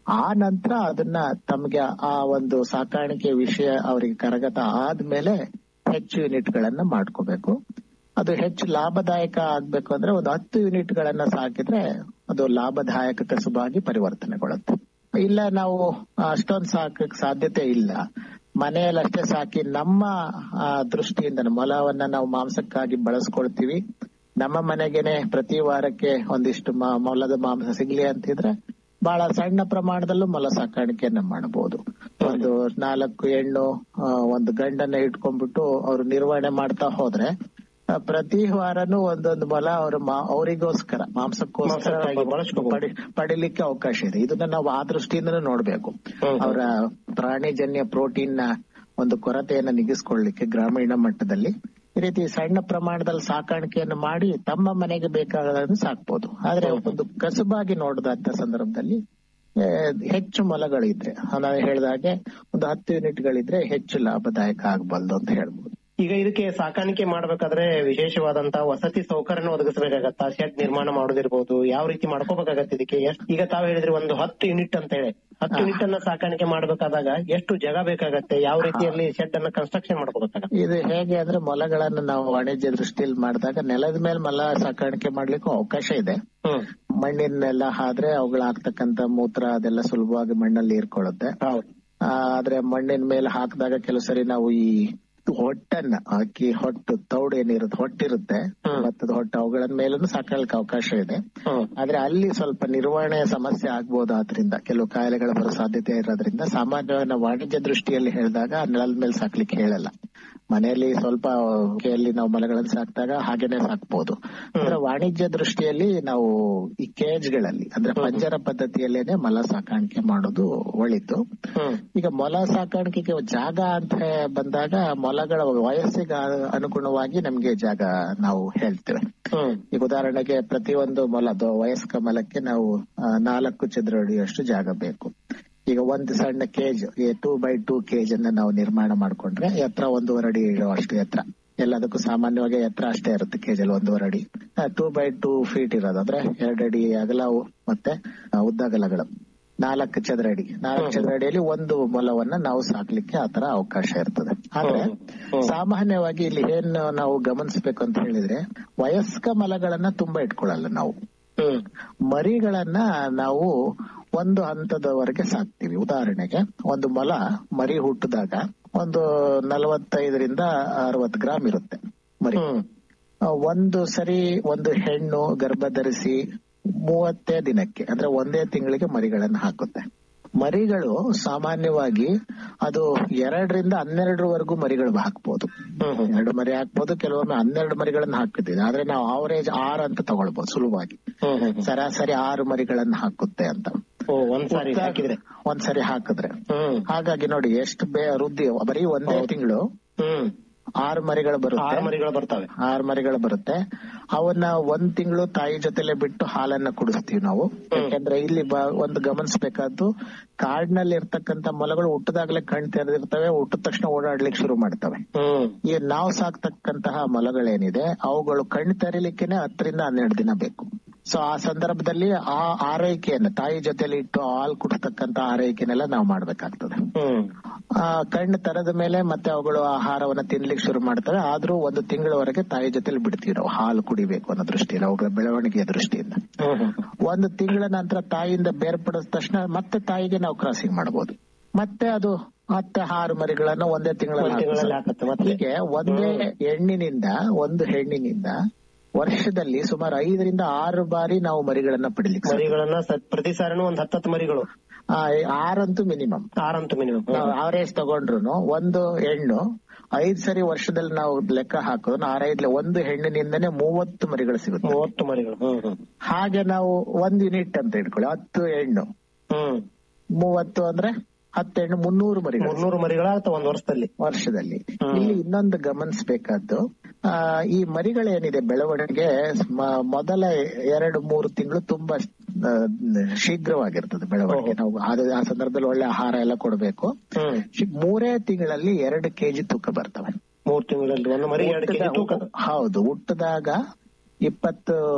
ಆ ನಂತರ ಅದನ್ನ ತಮಗೆ ಆ ಒಂದು ಸಾಕಾಣಿಕೆ ವಿಷಯ ಅವರಿಗೆ ಕರಗತ ಆದ್ಮೇಲೆ ಹೆಚ್ಚು ಯೂನಿಟ್ ಗಳನ್ನ ಮಾಡ್ಕೋಬೇಕು ಅದು ಹೆಚ್ಚು ಲಾಭದಾಯಕ ಆಗ್ಬೇಕು ಅಂದ್ರೆ ಒಂದು ಹತ್ತು ಯೂನಿಟ್ ಗಳನ್ನ ಸಾಕಿದ್ರೆ ಅದು ಲಾಭದಾಯಕ ಕಸುಬಾಗಿ ಪರಿವರ್ತನೆಗೊಳ್ಳುತ್ತೆ ಇಲ್ಲ ನಾವು ಅಷ್ಟೊಂದು ಸಾಕಕ್ ಸಾಧ್ಯತೆ ಇಲ್ಲ ಮನೆಯಲ್ಲಷ್ಟೇ ಸಾಕಿ ನಮ್ಮ ಆ, ದೃಷ್ಟಿಯಿಂದ ಮೊಲವನ್ನ ನಾವು ಮಾಂಸಕ್ಕಾಗಿ ಬಳಸ್ಕೊಳ್ತೀವಿ ನಮ್ಮ ಮನೆಗೆನೆ ಪ್ರತಿ ವಾರಕ್ಕೆ ಒಂದಿಷ್ಟು ಮ- ಮೊಲದ ಮಾಂಸ ಸಿಗ್ಲಿ ಅಂತಿದ್ರೆ ಬಹಳ ಸಣ್ಣ ಪ್ರಮಾಣದಲ್ಲೂ ಮೊಲ ಸಾಕಾಣಿಕೆಯನ್ನ ಮಾಡಬಹುದು ಒಂದು ನಾಲ್ಕು ಹೆಣ್ಣು ಆ, ಒಂದು ಗಂಡನ್ನ ಇಟ್ಕೊಂಡ್ಬಿಟ್ಟು ಅವರು ನಿರ್ವಹಣೆ ಮಾಡ್ತಾ ಹೋದ್ರೆ ಆ, ಪ್ರತಿ ವಾರನೂ ಒಂದೊಂದು ಮೊಲ ಅವ್ರ ಮಾ- ಅವರಿಗೋಸ್ಕರ ಮಾಂಸಕ್ಕೋಸ್ಕರ ಮಾಂಸಕ್ಕಾಗಿ ಬಳಸ್ಕೋಬಹುದು. ಪಡಿ- ಪಡಿಲಿಕ್ಕೆ ಅವಕಾಶ ಇದೆ ಇದನ್ನ ನಾವು ಆ ದೃಷ್ಟಿಯಿಂದನೂ ನೋಡ್ಬೇಕು ಹ್ಮ್. ಅವರ ಪ್ರಾಣಿಜನ್ಯ ಪ್ರೋಟೀನ್ ನ ಒಂದು ಕೊರತೆಯನ್ನ ನಿಗಿಸ್ಕೊಳ್ಳಿಕ್ಕೆ ಗ್ರಾಮೀಣ ಮಟ್ಟದಲ್ಲಿ ಈ ರೀತಿ ಸಣ್ಣ ಪ್ರಮಾಣದಲ್ಲಿ ಸಾಕಾಣಿಕೆಯನ್ನು ಮಾಡಿ ತಮ್ಮ ಮನೆಗೆ ಬೇಕಾದದನ್ನು ಸಾಕ್ಬೋದು ಆದ್ರೆ ಒಂದು ಕಸುಬಾಗಿ ನೋಡಿದಂತ ಸಂದರ್ಭದಲ್ಲಿ ಆ, ಹೆಚ್ಚು ಮೊಲಗಳಿದ್ರೆ ನಾನು ಹೇಳಿದ ಹಾಗೆ ಒಂದು ಹತ್ತು ಯೂನಿಟ್ಗಳಿದ್ರೆ ಹೆಚ್ಚು ಲಾಭದಾಯಕ ಆಗಬಲ್ದು ಅಂತ ಹೇಳ್ಬೋದು ಈಗ ಇದಕ್ಕೆ ಸಾಕಾಣಿಕೆ ಮಾಡ್ಬೇಕಾದ್ರೆ ವಿಶೇಷವಾದಂತಹ ವಸತಿ ಸೌಕರ್ಯನ ಒದಗಿಸಬೇಕಾಗತ್ತಾ ಶೆಡ್ ನಿರ್ಮಾಣ ಮಾಡೋದಿರ್ಬೋದು ಯಾವ ರೀತಿ ಮಾಡ್ಕೋಬೇಕಾಗತ್ತೆ ಇದಕ್ಕೆ ಎಷ್ಟ್- ಈಗ ತಾವು ಹೇಳಿದ್ರಿ ಒಂದು ಹತ್ತು ಯೂನಿಟ್ ಅಂತ ಹೇಳಿ ಹತ್ತು ಯೂನಿಟ್ ಅನ್ನ ಸಾಕಾಣಿಕೆ ಮಾಡ್ಬೇಕಾದಾಗ ಎಷ್ಟು ಜಾಗ ಬೇಕಾಗತ್ತೆ ಯಾವ ರೀತಿಯಲ್ಲಿ ಶೆಡ್ ಅನ್ನ ಕನ್ಸ್ಟ್ರಕ್ಷನ್ ಮಾಡ್ಕೋಬೇಕಾಗತ್ತೆ ಇದು ಹೇಗೆ ಅಂದ್ರೆ ಮೊಲಗಳನ್ನು ನಾವು ವಾಣಿಜ್ಯ ದೃಷ್ಟಿಯಲ್ಲಿ ಮಾಡಿದಾಗ ನೆಲದ ಮೇಲೆ ಮೊಲ ಸಾಕಾಣಿಕೆ ಮಾಡ್ಲಿಕ್ಕೂ ಅವಕಾಶ ಇದೆ ಹ್ಮ್ ಮಣ್ಣಿನೆಲ್ಲ ಆದ್ರೆ ಅವುಗಳಾಗ್ತಕ್ಕಂತ ಮೂತ್ರ ಅದೆಲ್ಲ ಸುಲಭವಾಗಿ ಮಣ್ಣಲ್ಲಿ ಹೀರ್ಕೊಳ್ಳುತ್ತೆ ಹೌದು ಆ, ಆದ್ರೆ ಮಣ್ಣಿನ ಮೇಲೆ ಹಾಕಿದಾಗ ಕೆಲವು ಸರಿ ನಾವು ಈ ಹೊಟ್ಟನ್ನ ಅಕ್ಕಿ ಹೊಟ್ಟು ತೌಡು ಏನಿರುತ್ತೆ ಹೊಟ್ಟಿರುತ್ತೆ ಹ್ಮ್. ಭತ್ತದ ಹೊಟ್ಟು ಅವುಗಳ ಮೇಲೂ ಸಾಕಲಿಕ್ಕೆ ಅವಕಾಶ ಇದೆ ಹ್ಮ್ ಆದ್ರೆ ಅಲ್ಲಿ ಸ್ವಲ್ಪ ನಿರ್ವಹಣೆ ಸಮಸ್ಯೆ ಆಗ್ಬೋದು ಆದ್ರಿಂದ ಕೆಲವು ಕಾಯಿಲೆಗಳು ಬರೋ ಸಾಧ್ಯತೆ ಇರೋದ್ರಿಂದ ಸಾಮಾನ್ಯವಾಗಿ ನಾವು ವಾಣಿಜ್ಯ ದೃಷ್ಟಿಯಲ್ಲಿ ಹೇಳಿದಾಗ ನೆಲದ ಮೇಲೆ ಸಾಕ್ಲಿಕ್ಕೆ ಹೇಳಲ್ಲ ಮನೆಯಲ್ಲಿ ಸ್ವಲ್ಪ ಕೆಯಲ್ಲಿ ನಾವು ಮಲಗಳನ್ನು ಸಾಕಿದಾಗ ಹಾಗೇನೆ ಸಾಕ್ಬೋದು ಅಂದ್ರೆ ವಾಣಿಜ್ಯ ದೃಷ್ಟಿಯಲ್ಲಿ ನಾವು ಈ ಕೇಜ್ ಗಳಲ್ಲಿ ಅಂದ್ರೆ ಪಂಜರ ಪದ್ಧತಿಯಲ್ಲೇನೆ ಮಲ ಸಾಕಾಣಿಕೆ ಮಾಡೋದು ಒಳಿತು ಹ್ಮ್ ಈಗ ಮೊಲ ಸಾಕಾಣಿಕೆಗೆ ಜಾಗ ಅಂತ ಬಂದಾಗ ಮೊಲಗಳ ವಯಸ್ಸಿಗೆ ಅನುಗುಣವಾಗಿ ನಮ್ಗೆ ಜಾಗ ನಾವು ಹೇಳ್ತೇವೆ ಹ್ಮ್ ಈಗ ಉದಾಹರಣೆಗೆ ಪ್ರತಿಯೊಂದು ಮೊಲದ ವಯಸ್ಕ ಮೊಲಕ್ಕೆ ನಾವು ಆ, ನಾಲ್ಕು ಚದರ ಅಡಿಯಷ್ಟು ಜಾಗ ಬೇಕು ಈಗ ಒಂದು ಸಣ್ಣ cage two by two cage ಅನ್ನ ನಾವು ನಿರ್ಮಾಣ ಮಾಡ್ಕೊಂಡ್ರೆ ಎತ್ತರ ಒಂದೂವರೆ ಅಡಿ ಇರುವಷ್ಟು ಎತ್ತರ ಎಲ್ಲದಕ್ಕೂ ಸಾಮಾನ್ಯವಾಗಿ ಎತ್ತರ ಅಷ್ಟೇ ಇರುತ್ತೆ ಕೇಜ್ ಅಲ್ಲಿ ಒಂದೂವರೆ ಅಡಿ ಟೂ ಬೈ ಟೂ ಫೀಟ್ ಇರೋದು ಅಂದ್ರೆ ಎರಡು ಅಡಿ ಅಗಲವು ಮತ್ತೆ ಆ, ಉದ್ದಗಲಗಳು ನಾಲ್ಕು ಚದರ ಅಡಿ ನಾಲ್ಕು ಚದರ ಅಡಿಯಲ್ಲಿ ಒಂದು ಮೊಲವನ್ನ ನಾವು ಸಾಕ್ಲಿಕ್ಕೆ ಆತರ ಅವಕಾಶ ಇರ್ತದೆ ಆದ್ರೆ ಹ್ಮ್. ಹ್ಮ್. ಸಾಮಾನ್ಯವಾಗಿ ಇಲ್ಲಿ ಏನ್ ನಾವು ಗಮನಿಸಬೇಕು ಅಂತ ಹೇಳಿದ್ರೆ ವಯಸ್ಕ ಮಲಗಳನ್ನ ತುಂಬಾ ಇಟ್ಕೊಳ್ಳಲ್ಲ ನಾವು ಹ್ಮ್ ಮರಿಗಳನ್ನ ನಾವು ಒಂದು ಹಂತದವರೆಗೆ ಸಾಕ್ತಿವಿ ಉದಾಹರಣೆಗೆ ಒಂದು ಮೊಲ ಮರಿ ಹುಟ್ಟಿದಾಗ ಒಂದು ನಲವತ್ತೈದರಿಂದ ಅರವತ್ತು ಗ್ರಾಮ್ ಇರುತ್ತೆ ಮರಿ ಹ್ಮ್ ಆ, ಒಂದು ಸರಿ ಒಂದು ಹೆಣ್ಣು ಗರ್ಭ ಧರಿಸಿ ಮೂವತ್ತೇ ದಿನಕ್ಕೆ ಅಂದ್ರೆ ಒಂದೇ ತಿಂಗಳಿಗೆ ಮರಿಗಳನ್ನ ಹಾಕುತ್ತೆ ಮರಿಗಳು ಸಾಮಾನ್ಯವಾಗಿ ಅದು ಎರಡರಿಂದ ಹನ್ನೆರಡರವರೆಗೂ ಮರಿಗಳು ಹಾಕ್ಬೋದು ಹ್ಮ್ ಹ್ಮ್ ಎರಡು ಮರಿ ಹಾಕ್ಬೋದು ಕೆಲವೊಮ್ಮೆ ಹನ್ನೆರಡು ಮರಿಗಳನ್ನ ಹಾಕ್ತಿದ್ದೀವಿ ಆದ್ರೆ ನಾವು ಆವರೇಜ್ ಆರ್ ಅಂತ ತಗೊಳ್ಬಹುದು ಸುಲಭವಾಗಿ ಹ್ಮ್ ಹ್ಮ್ ಸರಾಸರಿ ಆರು ಮರಿಗಳನ್ನ ಹಾಕುತ್ತೆ ಅಂತ ಓ ಒಂದ್ ಸಾರಿ ಹಾಕಿದ್ರೆ ಒಂದ್ಸರಿ ಹಾಕಿದ್ರೆ ಹ್ಮ್ ಹಾಗಾಗಿ ನೋಡಿ ಎಷ್ಟು ಬೇ ವೃದ್ಧಿ ಬರೀ ಒಂದೇ ತಿಂಗಳು ಹ್ಮ್ ಆರು ಮರಿಗಳು ಬರುತ್ತೆ ಆರು ಮರಿಗಳು ಬರ್ತವೆ ಆರು ಮರಿಗಳು ಬರುತ್ತೆ ಅವನ್ನ ಒಂದ್ ತಿಂಗಳು ತಾಯಿ ಜೊತೆಲೆ ಬಿಟ್ಟು ಹಾಲನ್ನ ಕುಡಿಸ್ತೀವಿ ನಾವು ಯಾಕಂದ್ರೆ ಇಲ್ಲಿ ಬ- ಒಂದು ಗಮನಿಸಬೇಕಾದ್ದು ಕಾಡಿನಲ್ಲಿ ಇರ್ತಕ್ಕಂತ ಮೊಲಗಳು ಹುಟ್ಟದಾಗ್ಲೇ ಕಣ್ ತೆರೆದಿರ್ತವೆ ಹುಟ್ಟಿದ ತಕ್ಷಣ ಓಡಾಡ್ಲಿಕ್ಕೆ ಶುರು ಮಾಡ್ತವೆ ಹ್ಮ್ ಈ ನಾವು ಸಾಕ್ತಕ್ಕಂತಹ ಮೊಲಗಳೇನಿದೆ ಅವುಗಳು ಕಣ್ಣು ತೆರಿಲಿಕ್ಕೆನೆ ಹತ್ತರಿಂದ ಹನ್ನೆರಡು ದಿನ ಬೇಕು ಸೊ ಆ ಸಂದರ್ಭದಲ್ಲಿ ಆ ಆರೈಕೆಯನ್ನ ತಾಯಿ ಜೊತೆಲಿ ಇಟ್ಟು ಹಾಲು ಕುಡಿಸ್ತಕ್ಕಂತ ಆರೈಕೆನೆಲ್ಲ ನಾವು ಮಾಡ್ಬೇಕಾಗ್ತದೆ ಹ್ಮ್ ಆ ಕಣ್ಣು ತೆರೆದ ಮೇಲೆ ಮತ್ತೆ ಅವುಗಳು ಆಹಾರವನ್ನ ತಿನ್ಲಿಕ್ಕೆ ಶುರು ಮಾಡ್ತವೆ ಆದ್ರೂ ಒಂದು ತಿಂಗಳವರೆಗೆ ತಾಯಿ ಜೊತೆಲಿ ಬಿಡ್ತೀವಿ ನಾವು ಹಾಲು ಕುಡಿಬೇಕು ಅನ್ನೋ ದೃಷ್ಟಿಯಿಂದ ಅವುಗಳ ಬೆಳವಣಿಗೆಯ ದೃಷ್ಟಿಯಿಂದ ಹ್ಮ್ ಹ್ಮ್ ಒಂದು ತಿಂಗಳ ನಂತರ ತಾಯಿಯಿಂದ ಬೇರ್ಪಡಿದ ತಕ್ಷಣ ಮತ್ತೆ ತಾಯಿಗೆ ನಾವು ಕ್ರಾಸಿಂಗ್ ಮಾಡಬಹುದು ಮತ್ತೆ ಅದು ಮತ್ತೆ ಆರು ಮರಿಗಳನ್ನ ಒಂದೇ ಒಂದ್ ತಿಂಗಳಲ್ಲಿ ತಿಂಗಳಲ್ಲಿ ಹಾಕತ್ತೆ ಮತ್ತೆ ಹೀಗೆ ಒಂದೇ ಹೆಣ್ಣಿನಿಂದ ಒಂದು ಹೆಣ್ಣಿನಿಂದ ವರ್ಷದಲ್ಲಿ ಸುಮಾರು ಐದರಿಂದ ಆರು ಬಾರಿ ನಾವು ಮರಿಗಳನ್ನ ಪಡಿಲಿಕ್ಕೆ ಸಾಧ್ಯ. ಮರಿಗಳನ್ನ ಸ- ಪ್ರತಿ ಸಾರಿನೂ ಒಂದ್ ಹತ್ತತ್ತು ಮರಿಗಳು ಆ, ಆರಂತೂ ಮಿನಿಮಮ್ ಆರಂತು ಮಿನಿಮಮ್ ನಾವು ಆವರೇಜ್ ತಗೊಂಡ್ರು ಒಂದು ಹೆಣ್ಣು ಐದ್ ಸರಿ ವರ್ಷದಲ್ಲಿ ನಾವು ಲೆಕ್ಕ ಹಾಕೋದು ಆರೈದ್ಲೆ ಒಂದು ಹೆಣ್ಣಿನಿಂದನೇ ಮೂವತ್ತು ಮರಿಗಳು ಸಿಗುತ್ತೆ ಮೂವತ್ತು ಮರಿಗಳು ಹ್ಮ್ ಹ್ಮ್ ಹಾಗೆ ನಾವು ಒಂದ್ ಯೂನಿಟ್ ಅಂತ ಇಟ್ಕೊಳ್ಳಿ ಹತ್ತು ಹೆಣ್ಣು ಹ್ಮ್ ಮೂವತ್ತು ಅಂದ್ರೆ ಹತ್ತು ಹೆಣ್ಣು ಮುನ್ನೂರು ಮರಿಗಳು ಮುನ್ನೂರು ಮರಿಗಳಾಗ್ತಾವ ಒಂದ್ ವರ್ಷದಲ್ಲಿ ವರ್ಷದಲ್ಲಿ ಹ್ಮ್. ಇಲ್ಲಿ ಇನ್ನೊಂದು ಗಮನಿಸಬೇಕಾದ್ದು ಆ ಈ ಮರಿಗಳೇನಿದೆ ಬೆಳವಣಿಗೆ ಮ- ಮೊದಲ ಎರಡು ಮೂರು ತಿಂಗಳು ತುಂಬಾ ಆ, ಶೀಘ್ರವಾಗಿರ್ತದೆ ಬೆಳವಣಿಗೆ ನಾವು ಅದು ಆ ಸಂದರ್ಭದಲ್ಲಿ ಒಳ್ಳೆ ಆಹಾರ ಎಲ್ಲ ಕೊಡಬೇಕು ಹ್ಮ್ ಶಿ- ಮೂರೇ ತಿಂಗಳಲ್ಲಿ ಎರಡು ಕೆಜಿ ತೂಕ ಬರ್ತವೆ ಮೂರ್ ತಿಂಗಳಲ್ಲಿ ಒಂದು ಮರಿ ಎರಡು ಕೆಜಿ ತೂಕ ಹೌದು ಹುಟ್ಟದಾಗ ಇಪ್ಪತ್ತು